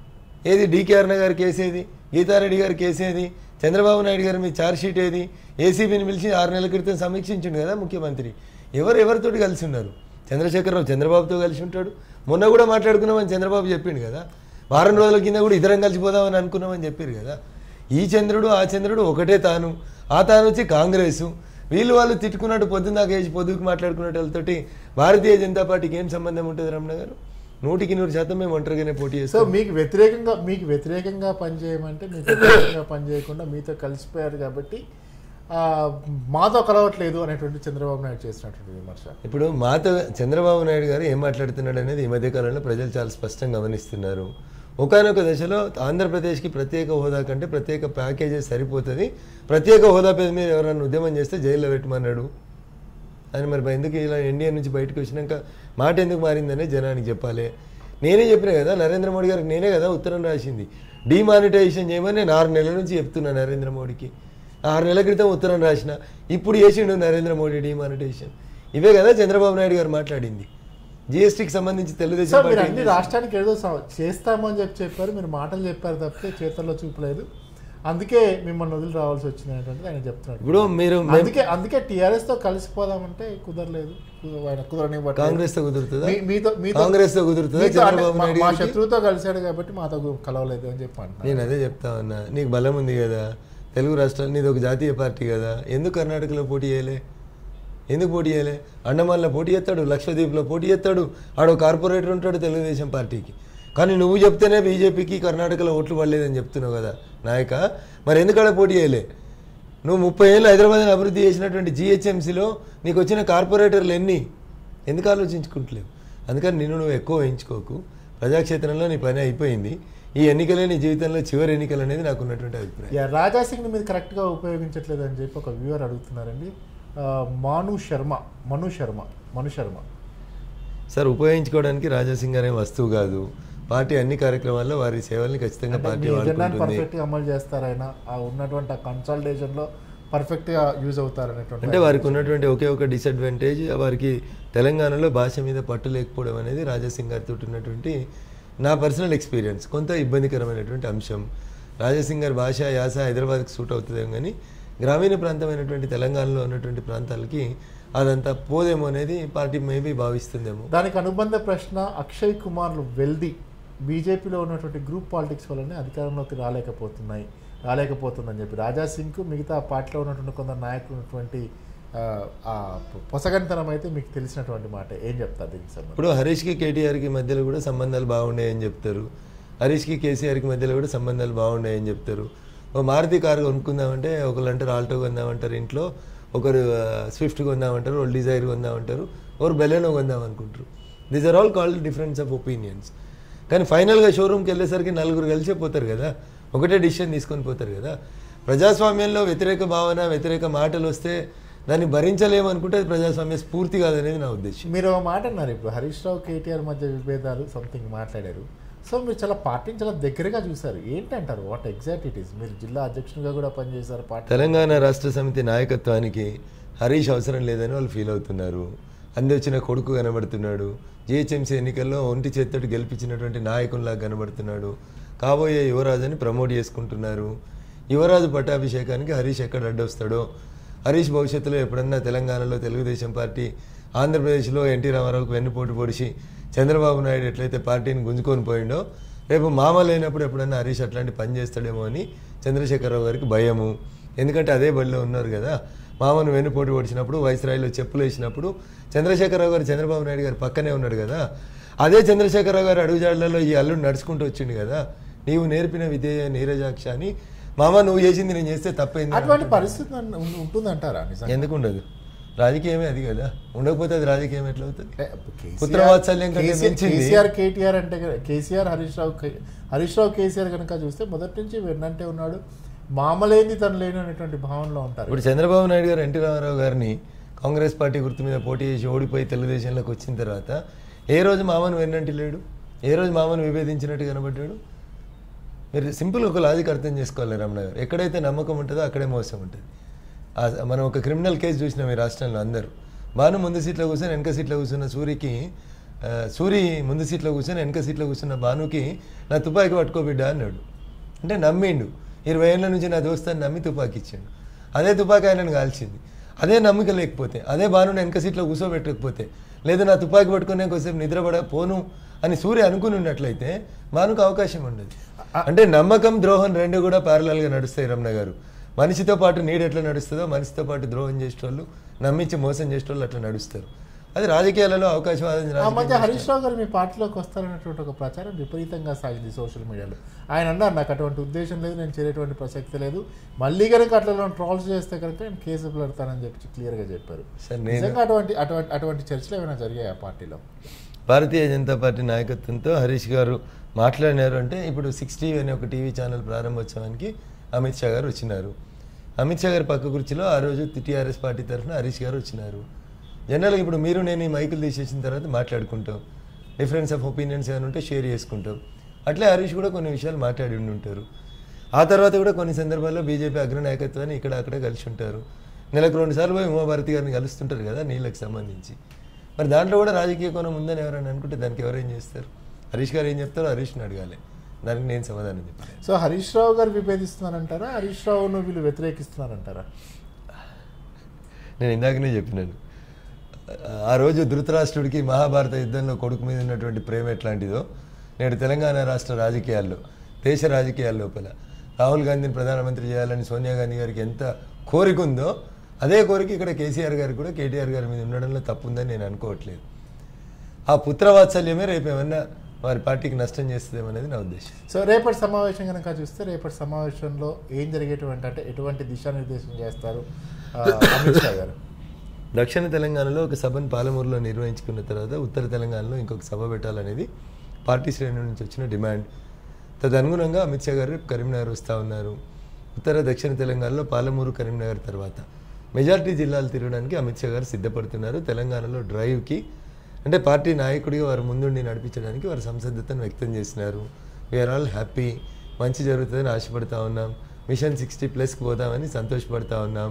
ఏది డీకేఆర్ గారి కేసు ఏది గీతారెడ్డి గారి కేసు ఏది చంద్రబాబు నాయుడు గారి మీ ఛార్జ్ షీట్ ఏది ఏసీబీని పిలిచి ఆరు నెలల క్రితం సమీక్షించిండు కదా ముఖ్యమంత్రి ఎవరు ఎవరితోటి కలిసి ఉన్నారు చంద్రశేఖరరావు చంద్రబాబుతో కలిసి ఉంటాడు మొన్న కూడా మాట్లాడుకున్నామని చంద్రబాబు చెప్పిండు కదా వారం రోజుల కింద కూడా ఇద్దరం కలిసిపోదామని అనుకున్నామని చెప్పారు కదా ఈ చంద్రుడు ఆ చంద్రుడు ఒకటే తాను ఆ తాను వచ్చి కాంగ్రెసు వీళ్ళు వాళ్ళు తిట్టుకున్నట్టు పొద్దున్న దాకా వేసి పొద్దుకు మాట్లాడుకున్నట్టు వాళ్ళతోటి భారతీయ జనతా పార్టీకి ఏం సంబంధం ఉంటుంది రమణ గారు నూటికి నూరు శాతం మేము ఒంటరిగానే పోటీ సో చేస్తాం మీకు వ్యతిరేకంగా మీకు వ్యతిరేకంగా పనిచేయమంటే మీకు వ్యతిరేకంగా పనిచేయకుండా మీతో కలిసిపోయారు కాబట్టి ఆ, మాతో కలవట్లేదు అనేటువంటి చంద్రబాబు నాయుడు చేసినటువంటి విమర్శ ఇప్పుడు మాతో చంద్రబాబు నాయుడు గారు ఏం మాట్లాడుతున్నాడు అనేది ఈ మధ్య కాలంలో ప్రజలు చాలా స్పష్టంగా గమనిస్తున్నారు ఒకనొక దశలో ఆంధ్రప్రదేశ్కి ప్రత్యేక హోదా కంటే ప్రత్యేక ప్యాకేజీ సరిపోతుంది ప్రత్యేక హోదా పేద మీద ఎవరైనా ఉద్యమం చేస్తే జైల్లో పెట్టమన్నాడు అని మరి ఎందుకు ఇలా ఇండియా నుంచి బయటకు వచ్చినాక మాట ఎందుకు మారిందనే జనానికి చెప్పాలి నేనే చెప్పిన కదా నరేంద్ర మోడీ గారికి నేనే కదా ఉత్తరం రాసింది డిమానిటైజేషన్ చేయమని నేను ఆరు నెలల నుంచి చెప్తున్నా నరేంద్ర మోడీకి ఆరు నెలల క్రితం ఉత్తరం రాసిన ఇప్పుడు చేసిండు నరేంద్ర మోడీ డిమానిటైజేషన్ ఇవే కదా చంద్రబాబు నాయుడు గారు మాట్లాడింది జిఎస్టీకి సంబంధించి సో తెలుగుదేశం మీరు పార్టీ ఏం అన్ని చేసింది? రాష్ట్రానికి ఏదో స- చేస్తామని చెప్పి చెప్పారు మీరు మాటలు చెప్పారు తప్పితే చేతల్లో చూపలేదు అందుకే మిమ్మల్ని వదిలి రావాల్సి వచ్చింది అనేటువంటిది ఆయన చెప్తున్నాడు ఇప్పుడు మీరు మేము అందుకే అందుకే టీఆర్ఎస్ తో కలిసిపోదామంటే కుదరలేదు కుద- ఆయన కుదరనివ్వట్లేదు. కాంగ్రెస్ తో కుదురుతుందా మీ- మీతో మీతో కాంగ్రెస్ తో కుదురుతుందా మీతో అంటే చంద్రబాబు మా- నాయుడు మా గారికి? శత్రువుతో కలిశాడు కాబట్టి మాతో గు- కలవలేదు అని చెప్పి అంటున్నారు నేను అదే చెప్తా ఉన్నా నీకు బలం ఉంది కదా తెలుగు రాష్ట్రాలు నీది ఒక జాతీయ పార్టీ కదా ఎందుకు కర్ణాటకలో పోటీ చేయలే ఎందుకు పోటీ చేయలే అండమాన్లో పోటీ చేస్తాడు లక్షద్వీప్లో పోటీ చేస్తాడు ఆడో కార్పొరేటర్ ఉంటాడు తెలుగుదేశం పార్టీకి కానీ నువ్వు చెప్తేనే బీజేపీకి కర్ణాటకలో ఓట్లు పడలేదని చెప్తున్నావు కదా నాయక మరి ఎందుకు ఆడ పోటీ చేయలే నువ్వు ముప్పై ఏళ్ళు హైదరాబాద్ని అభివృద్ధి చేసినటువంటి జిహెచ్ఎంసీలో నీకు వచ్చిన కార్పొరేటర్లు ఎన్ని ఎందుకు ఆలోచించుకుంటలేవు అందుకని నిన్ను నువ్వు ఎక్కువ వేయించుకోకు ప్రజాక్షేత్రంలో నీ పని అయిపోయింది ఈ ఎన్నికలే నీ జీవితంలో చివరి ఎన్నికలు అనేది నాకు ఉన్నటువంటి అభిప్రాయం యా రాజా సింగ్ మీరు కరెక్ట్గా ఉపయోగించట్లేదు అని చెప్పి ఒక వ్యూవర్ అడుగుతున్నారండి ఆ, మాను శర్మ మను శర్మ మను శర్మ సార్ ఉపయోగించుకోవడానికి రాజాసింగ్ గారు ఏం వస్తువు కాదు పార్టీ అన్ని కార్యక్రమాల్లో వారి సేవల్ని ఖచ్చితంగా అంటే పార్టీ మీ ఎజెండాని వాడుకుంటుంది పర్ఫెక్ట్గా అమలు చేస్తారైనా ఆ ఉన్నటువంటి ఆ కన్సల్టేషన్లో పర్ఫెక్ట్గా యూజ్ అవుతారనేటువంటి అంటే వారికి ఉన్నటువంటి ఒకే ఒక డిసడ్వాంటేజ్ వారికి తెలంగాణలో భాష మీద పట్టు లేకపోవడం అనేది రాజాసింగ్ గారితో ఉన్నటువంటి నా పర్సనల్ ఎక్స్పీరియన్స్ కొంత ఇబ్బందికరమైనటువంటి అంశం రాజాసింగ్ గారి భాష యాస హైదరాబాద్కి సూట్ అవుతుందేమో కానీ గ్రామీణ ప్రాంతమైనటువంటి తెలంగాణలో ఉన్నటువంటి ప్రాంతాలకి అదంతా పోదేమో అనేది పార్టీ మేబీ భావిస్తుందేమో దానికి అనుబంధ ప్రశ్న అక్షయ్ కుమార్ వెల్ది బీజేపీలో ఉన్నటువంటి గ్రూప్ పాలిటిక్స్ వల్లనే అధికారంలోకి రాలేకపోతున్నాయి రాలేకపోతుందని చెప్పి రాజా సింగ్ మిగతా పార్టీలో ఉన్నటువంటి కొందరు నాయకులు ఉన్నటువంటి ఆ, ఆ పొసగంతనం అయితే మీకు తెలిసినటువంటి మాట ఏం చెప్తారు దీనికి సంబంధించి ఇప్పుడు హరీష్కి కేటీఆర్కి మధ్యలో కూడా సంబంధాలు బాగున్నాయని చెప్తారు హరీష్కి కేసీఆర్కి మధ్యలో కూడా సంబంధాలు బాగున్నాయని చెప్తారు ఓ మారుతి కారు కొనుక్కుందామంటే ఒకరు అంటారు ఆల్టో కొందామంటారు ఇంట్లో ఒకరు ఆ, స్విఫ్ట్ కొందామంటారు వాళ్ళు డిజైర్ కొందామంటారు ఒకరు బెలెనో కొందాం అనుకుంటారు these are all called difference of opinions కానీ ఫైనల్గా షోరూమ్కి వెళ్ళేసరికి నలుగురు కలిసే పోతారు కదా ఒకటే డిసిషన్ తీసుకొని పోతారు కదా ప్రజాస్వామ్యంలో వ్యతిరేక భావన వ్యతిరేక మాటలు వస్తే దాన్ని భరించలేమనుకుంటే అది ప్రజాస్వామ్య స్ఫూర్తి కాదనేది నా ఉద్దేశం మీరు ఒక మాట అన్నారు ఇప్పుడు హరీష్ రావు కేటీఆర్ మధ్య విభేదాలు సంథింగ్ మాట్లాడారు సో మీరు చాలా పార్టీని చాలా దగ్గరగా చూశారు ఏంటంటారు వాట్ ఎగ్జాక్ట్ ఇట్ ఈస్ మీరు జిల్లా అధ్యక్షునిగా కూడా పనిచేశారు పార్టీ తెలంగాణ రాష్ట్ర సమితి నాయకత్వానికి హరీష్ అవసరం లేదని వాళ్ళు ఫీల్ అవుతున్నారు అంది వచ్చిన కొడుకు కనబడుతున్నాడు జిహెచ్ఎంసీ ఎన్నికల్లో ఒంటి చేత్తోటి గెలిపించినటువంటి నాయకుల్లా కనబడుతున్నాడు కాబోయే యువరాజుని ప్రమోట్ చేసుకుంటున్నారు యువరాజు పట్టాభిషేకానికి హరీష్ ఎక్కడ అడ్డొస్తాడో హరీష్ భవిష్యత్తులో ఎప్పుడన్నా తెలంగాణలో తెలుగుదేశం పార్టీ ఆంధ్రప్రదేశ్లో ఎన్టీ రామారావుకు వెన్నుపోటు పొడిచి చంద్రబాబు నాయుడు ఎట్లయితే పార్టీని గుంజుకొని పోయిండో రేపు మామ లేనప్పుడు ఎప్పుడన్నా హరీష్ అట్లాంటి పని చేస్తాడేమో అని చంద్రశేఖరరావు గారికి భయము ఎందుకంటే అదే బడిలో ఉన్నారు కదా మామను వెన్నుపోటు పొడిచినప్పుడు వైస్రాయిలో చెప్పులు వేసినప్పుడు చంద్రశేఖరరావు గారు చంద్రబాబు నాయుడు గారు పక్కనే ఉన్నాడు కదా అదే చంద్రశేఖరరావు గారు అడుగుజాడలలో ఈ అల్లుడు నడుచుకుంటూ వచ్చిండు కదా నీవు నేర్పిన విధేయ నీరజాక్ష అని మామ నువ్వు చేసింది నేను చేస్తే తప్పైంది అటువంటి పరిస్థితి అన్న- ఉం- ఉంటుందంటారా నిజంగా ఎందుకు ఉండదు రాజకీయమే అది కదా ఉండకపోతే అది రాజకీయం ఎట్లా అవుతుంది అంటే కేసీఆర్- పుత్రవాత్సల్యం కంటే కేసీఆర్- మించింది. కేసీఆర్ కేటీఆర్ అంటే గన- కేసీఆర్ హరీష్ రావు కే- హరీష్ రావు కేసీఆర్ కనుక చూస్తే మొదటి నుంచి వెన్నంటే ఉన్నాడు మామలేంది తను లేని అనేటువంటి భావనలో ఉంటారు ఇప్పుడు చంద్రబాబు నాయుడు గారు ఎన్టీ రామారావు గారిని కాంగ్రెస్ పార్టీ గుర్తు మీద పోటీ చేసి ఓడిపోయి తెలుగుదేశంలోకి వచ్చిన తర్వాత ఏ రోజు మామను వెన్నంటి లేడు ఏ రోజు మామను విభేదించినట్టు కనబడ్డాడు మీరు సింపుల్ ఒక లాజిక్ అర్థం చేసుకోవాలి రమణ గారు ఎక్కడైతే నమ్మకం ఉంటుందో అక్కడే మోసం ఉంటుంది ఆ- మనం ఒక క్రిమినల్ కేసు చూసినాం ఈ రాష్ట్రంలో అందరూ బాను ముందు సీట్లో కూర్చొని వెనక సీట్లో కూర్చున్న సూరికి ఆ, సూరి ముందు సీట్లో కూర్చొని వెనక సీట్లో కూర్చున్న బానుకి నా తుపాకీ పట్టుకోబిడ్డ అన్నాడు అంటే నమ్మిండు ఇరవై ఏళ్ళ నుంచి నా దోస్తాన్ని నమ్మి తుపాకీ ఇచ్చాడు అదే తుపాకీ ఆయనను కాల్చింది అదే నమ్మిక లేకపోతే అదే బాను వెనక సీట్లో కూర్చోబెట్టకపోతే లేదా నా తుపాకీ పట్టుకునే కొద్దిసేపు నిద్రపడ పోను అని సూర్య అనుకుని ఉన్నట్లయితే బానుకు అవకాశం ఉండదు అంటే నమ్మకం ద్రోహం రెండు కూడా parallel గా నడుస్తాయి రమణ గారు మనిషితో పాటు నీడు ఎట్లా నడుస్తుందో మనిషితో పాటు ద్రోహం చేసేటోళ్ళు నమ్మించి మోసం చేసేటోళ్ళు అట్లా నడుస్తారు అది రాజకీయాలలో అవకాశవాదం ఆ మధ్య రాజకీయం హరీష్ రావు గారు మీ పార్టీలోకి వస్తారనేటువంటి ఒక ప్రచారం విపరీతంగా సాగింది సోషల్ మీడియాలో ఆయన అన్నారు నాకు అటువంటి ఉద్దేశం లేదు నేను చేరేటువంటి ప్రసక్తి లేదు మళ్ళీ కనుక అట్లా ట్రాల్స్ చేస్తే కనుక నేను కేసు పెడతానని చెప్పి క్లియర్గా చెప్పారు సార్ నేను నిజంగా అటువంటి అటువంటి అటువంటి చర్చలు ఏమైనా జరిగాయి ఆ పార్టీలో భారతీయ జనతా పార్టీ నాయకత్వంతో హరీష్ గారు మాట్లాడినారు అంటే ఇప్పుడు సిక్స్ టీవీ అనే ఒక టీవీ ఛానల్ ప్రారంభోత్సవానికి అమిత్ షా గారు వచ్చినారు అమిత్ షా గారి పక్క కుర్చీలో ఆ రోజు టీఆర్ఎస్ పార్టీ తరఫున హరీష్ గారు వచ్చినారు జనరల్గా ఇప్పుడు మీరు నేను ఈ మైకులు తీసేసిన తర్వాత మాట్లాడుకుంటాం డిఫరెన్స్ ఆఫ్ ఒపీనియన్స్ ఏమైనా ఉంటే షేర్ చేసుకుంటాం అట్లే హరీష్ కూడా కొన్ని విషయాలు మాట్లాడి ఉండి ఉంటారు ఆ తర్వాత కూడా కొన్ని సందర్భాల్లో బీజేపీ అగ్రనాయకత్వాన్ని ఇక్కడ అక్కడ కలిసి ఉంటారు నెలకు రెండు సార్లు పోయి ఉమాభారతి గారిని కలుస్తుంటారు కదా నీళ్ళకి సంబంధించి మరి దాంట్లో కూడా రాజకీయ కోణం ఉందని ఎవరైనా అనుకుంటే దానికి ఎవరేం చేస్తారు హరీష్ గారు ఏం చెప్తారో హరీష్ని అడగాలి దానికి నేను సమాధానం చెప్పాను సో హరీష్ రావు గారు విభేదిస్తున్నారంటారా హరీష్ రావును వీళ్ళు వ్యతిరేకిస్తున్నారంటారా నేను ఇందాకనే చెప్పినాను ఆ రోజు ధృతరాష్ట్రుడికి మహాభారత యుద్ధంలో కొడుకు మీద ఉన్నటువంటి ప్రేమ ఎట్లాంటిదో నేడు తెలంగాణ రాష్ట్ర రాజకీయాల్లో దేశ రాజకీయాల లోపల రాహుల్ గాంధీని ప్రధానమంత్రి చేయాలని సోనియా గాంధీ గారికి ఎంత కోరిక ఉందో అదే కోరిక ఇక్కడ కేసీఆర్ గారికి కూడా కేటీఆర్ గారి మీద ఉండడంలో తప్పు ఉందని నేను అనుకోవట్లేదు ఆ పుత్రవాత్సల్యమే రేపు ఏమన్నా వారి పార్టీకి నష్టం చేస్తుందేమనేది నా ఉద్దేశం సో రేపటి సమావేశం కనుక చూస్తే రేపటి సమావేశంలో ఏం జరిగేటువంటి అంటే ఎటువంటి దిశానిర్దేశం చేస్తారు ఆ, అమిత్ షా గారు దక్షిణ తెలంగాణలో ఒక సభను పాలమూరులో నిర్వహించుకున్న తర్వాత ఉత్తర తెలంగాణలో ఇంకొక సభ పెట్టాలనేది పార్టీ శ్రేణుల నుంచి వచ్చిన డిమాండ్ తదనుగుణంగా అమిత్ షా గారు రేపు కరీంనగర్ వస్తూ ఉన్నారు ఉత్తర దక్షిణ తెలంగాణలో పాలమూరు కరీంనగర్ తర్వాత మెజారిటీ జిల్లాలు తిరగడానికి అమిత్ షా గారు సిద్ధపడుతున్నారు తెలంగాణలో డ్రైవ్కి అంటే పార్టీ నాయకుడిగా వారు ముందుండి నడిపించడానికి వారు సంసిద్ధతను వ్యక్తం చేసినారు వీఆర్ ఆల్ హ్యాపీ మంచి జరుగుతుందని ఆశపడతా ఉన్నాం మిషన్ సిక్స్టీ ప్లస్కి పోదామని సంతోషపడతా ఉన్నాం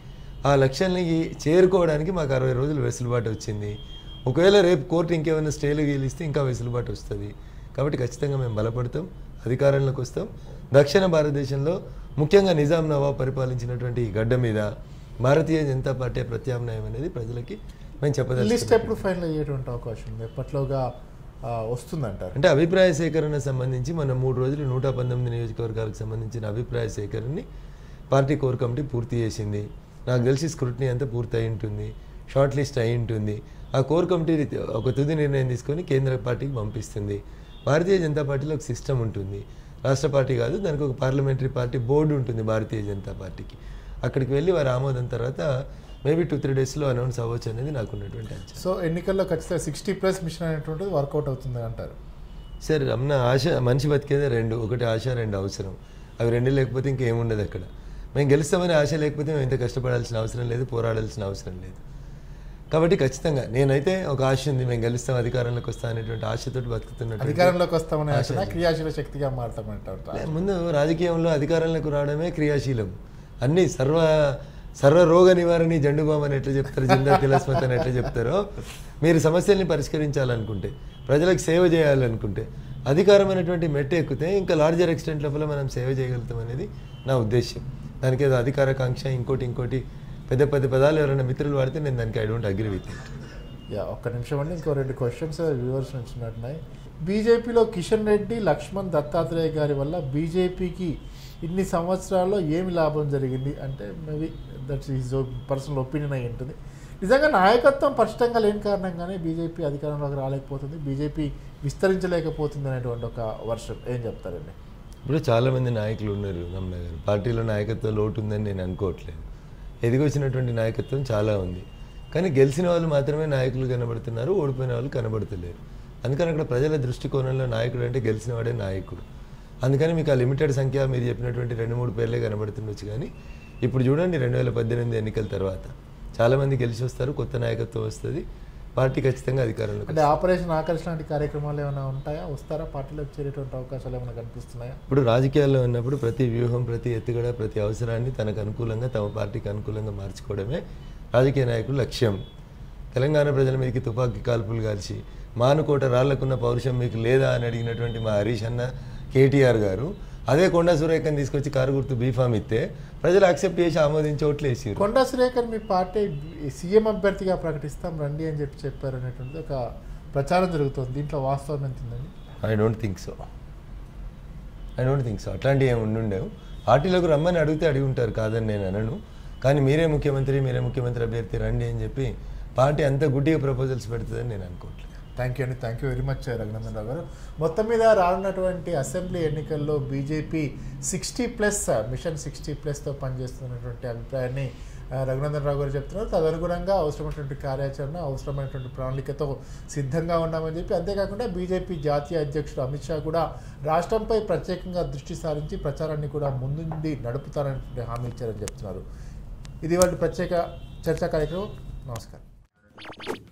ఆ లక్ష్యాన్ని చేరుకోవడానికి మాకు అరవై రోజులు వెసులుబాటు వచ్చింది ఒకవేళ రేపు కోర్టు ఇంకేమైనా స్టేలు గీలిస్తే ఇంకా వెసులుబాటు వస్తుంది కాబట్టి ఖచ్చితంగా మేము బలపడతాం అధికారంలోకి వస్తాం దక్షిణ భారతదేశంలో ముఖ్యంగా నిజాం నవాబ్ పరిపాలించినటువంటి ఈ గడ్డ మీద భారతీయ జనతా పార్టీ ప్రత్యామ్నాయం అనేది ప్రజలకి మేము లిస్ట్ చెప్పదలుచుకున్నాం ఎప్పుడు ఫైనల్ అయ్యేటువంటి అవకాశం ఉంది ఎప్పట్లోగా ఆ, వస్తుందంటారు అంటే అభిప్రాయ సేకరణ సంబంధించి మన మూడు రోజులు నూట పంతొమ్మిది నియోజకవర్గాలకు సంబంధించిన అభిప్రాయ సేకరణని పార్టీ కోర్ కమిటీ పూర్తి చేసింది నాకు తెలిసి స్క్రూటినీ అంతా పూర్తి అయి ఉంటుంది షార్ట్ లిస్ట్ అయి ఉంటుంది ఆ కోర్ కమిటీ ఒక తుది నిర్ణయం తీసుకొని కేంద్ర పార్టీకి పంపిస్తుంది భారతీయ జనతా పార్టీలో ఒక సిస్టమ్ ఉంటుంది రాష్ట్ర పార్టీ కాదు దానికి ఒక పార్లమెంటరీ పార్టీ బోర్డు ఉంటుంది భారతీయ జనతా పార్టీకి అక్కడికి వెళ్ళి వారి ఆమోదం తర్వాత మేబీ టూ త్రీ డేస్లో అనౌన్స్ అవ్వచ్చు అనేది నాకు ఉన్నటువంటి అంచనా సో ఎన్నికల్లో ఖచ్చితంగా సిక్స్టీ ప్లస్ మిషన్ అనేటువంటిది వర్కౌట్ అవుతుంది అంటారు సరే రమణ ఆశ మనిషి బతికేదే రెండు ఒకటి ఆశ రెండు అవసరం అవి రెండు లేకపోతే ఇంకేముండదు అక్కడ మేము గెలుస్తామని ఆశ లేకపోతే మేము ఇంత కష్టపడాల్సిన అవసరం లేదు పోరాడాల్సిన అవసరం లేదు కాబట్టి ఖచ్చితంగా నేనైతే ఒక ఆశ ఉంది మేము గెలుస్తాం అధికారంలోకి వస్తాం అనేటువంటి ఆశతోటి బతుకుతున్నట్టు అధికారంలోకి వస్తామనే ఆశ క్రియాశీల శక్తిగా మారతామంటారు ముందు రాజకీయంలో అధికారంలోకి రావడమే క్రియాశీలం అన్ని సర్వ సర్వ రోగ నివారణి జండుబామ్ అని ఎట్లా చెప్తారు జిందా తిలస్మత్ అని ఎట్లా చెప్తారో మీరు సమస్యల్ని పరిష్కరించాలనుకుంటే ప్రజలకు సేవ చేయాలనుకుంటే అధికారం అనేటువంటి మెట్టు ఎక్కితే ఇంకా లార్జర్ ఎక్స్టెంట్ లోపల మనం సేవ చేయగలుగుతాం అనేది నా ఉద్దేశం దానికి ఏదో అధికార కాంక్ష ఇంకోటి ఇంకోటి పెద్ద పెద్ద పదాలు ఎవరైనా మిత్రులు వాడితే నేను దానికి I don't agree with it yeah ఒక్క నిమిషం అండి ఇంకో రెండు క్వశ్చన్స్ వ్యూవర్స్ నుంచి ఉన్నట్టున్నాయి బీజేపీలో కిషన్ రెడ్డి లక్ష్మణ్ దత్తాత్రేయ గారి వల్ల బీజేపీకి ఇన్ని సంవత్సరాల్లో ఏమి లాభం జరిగింది అంటే maybe that's is personal opinion అయి ఉంటుంది నిజంగా నాయకత్వం స్పష్టంగా లేని కారణంగానే బీజేపీ అధికారంలోకి రాలేకపోతుంది బీజేపీ విస్తరించలేకపోతుంది అనేటువంటి ఒక వర్షం ఏం చెప్తారండి ఇప్పుడు చాలామంది నాయకులు ఉన్నారు రమణ గారు పార్టీలో నాయకత్వ లోటు ఉందని నేను అనుకోవట్లేదు ఎదిగొచ్చినటువంటి నాయకత్వం చాలా ఉంది కానీ గెలిచిన వాళ్ళు మాత్రమే నాయకులు కనబడుతున్నారు ఓడిపోయిన వాళ్ళు కనబడతలేరు అందుకని అక్కడ ప్రజల దృష్టికోణంలో నాయకుడు అంటే గెలిచిన వాడే నాయకుడు అందుకని మీకు ఆ లిమిటెడ్ సంఖ్య మీరు చెప్పినటువంటి రెండు మూడు పేర్లే కనబడుతుండొచ్చు కానీ ఇప్పుడు చూడండి రెండు వేల పద్దెనిమిది ఎన్నికల తర్వాత చాలామంది గెలిచి వస్తారు కొత్త నాయకత్వం వస్తుంది పార్టీ ఖచ్చితంగా అధికారంలోకి అంటే ఆపరేషన్ ఆకర్షణ లాంటి కార్యక్రమాలు ఏమైనా ఉంటాయా వస్తారా పార్టీలోకి చేరేటువంటి అవకాశాలు ఏమైనా కనిపిస్తున్నాయా ఇప్పుడు రాజకీయాల్లో ఉన్నప్పుడు ప్రతి వ్యూహం ప్రతి ఎత్తుగడ ప్రతి అవసరాన్ని తనకు అనుకూలంగా తమ పార్టీకి అనుకూలంగా మార్చుకోవడమే రాజకీయ నాయకుల లక్ష్యం తెలంగాణ ప్రజల మీదకి తుపాకీ కాల్పులు కాల్చి మానుకోట రాళ్లకున్న పౌరుషం మీకు లేదా అని అడిగినటువంటి మా హరీష్ అన్న కేటీఆర్ గారు అదే కొండా సురేఖని తీసుకొచ్చి కారు గుర్తు బీఫామ్ ఇస్తే ప్రజలు యాక్సెప్ట్ చేసి ఆమోదించి ఓట్లు వేసారు కొండా సురేఖర్ మీ పార్టీ సీఎం అభ్యర్థిగా ప్రకటిస్తాం రండి అని చెప్పి చెప్పారు అనేటువంటిది ఒక ప్రచారం జరుగుతుంది దీంట్లో వాస్తవం ఎంత ఉందండి I don't think so I don't think so అట్లాంటివి ఏమి ఉండుండేవు పార్టీలోకి రమ్మని అడిగితే అడిగి ఉంటారు కాదని నేను అనను కానీ మీరే ముఖ్యమంత్రి మీరే ముఖ్యమంత్రి అభ్యర్థి రండి అని చెప్పి పార్టీ అంత గుడ్డిగా ప్రపోజల్స్ పెడుతుందని నేను అనుకోవట్లేదు థ్యాంక్ యూ అండి thank you very much Raghunandan Rao గారు మొత్తం మీద రానున్నటువంటి అసెంబ్లీ ఎన్నికల్లో BJP sixty plus mission sixty ప్లస్తో పనిచేస్తున్నటువంటి అభిప్రాయాన్ని ఆ, రఘునందన్ రావు గారు చెప్తున్నారు తదనుగుణంగా అవసరమైనటువంటి కార్యాచరణ అవసరమైనటువంటి ప్రణాళికతో సిద్ధంగా ఉన్నామని చెప్పి అంతేకాకుండా బీజేపీ జాతీయ అధ్యక్షుడు అమిత్ షా కూడా రాష్ట్రంపై ప్రత్యేకంగా దృష్టి సారించి ప్రచారాన్ని కూడా ముందుండి నడుపుతారనేటువంటి హామీ ఇచ్చారని చెప్తున్నారు ఇది వాటి ప్రత్యేక చర్చా కార్యక్రమం నమస్కారం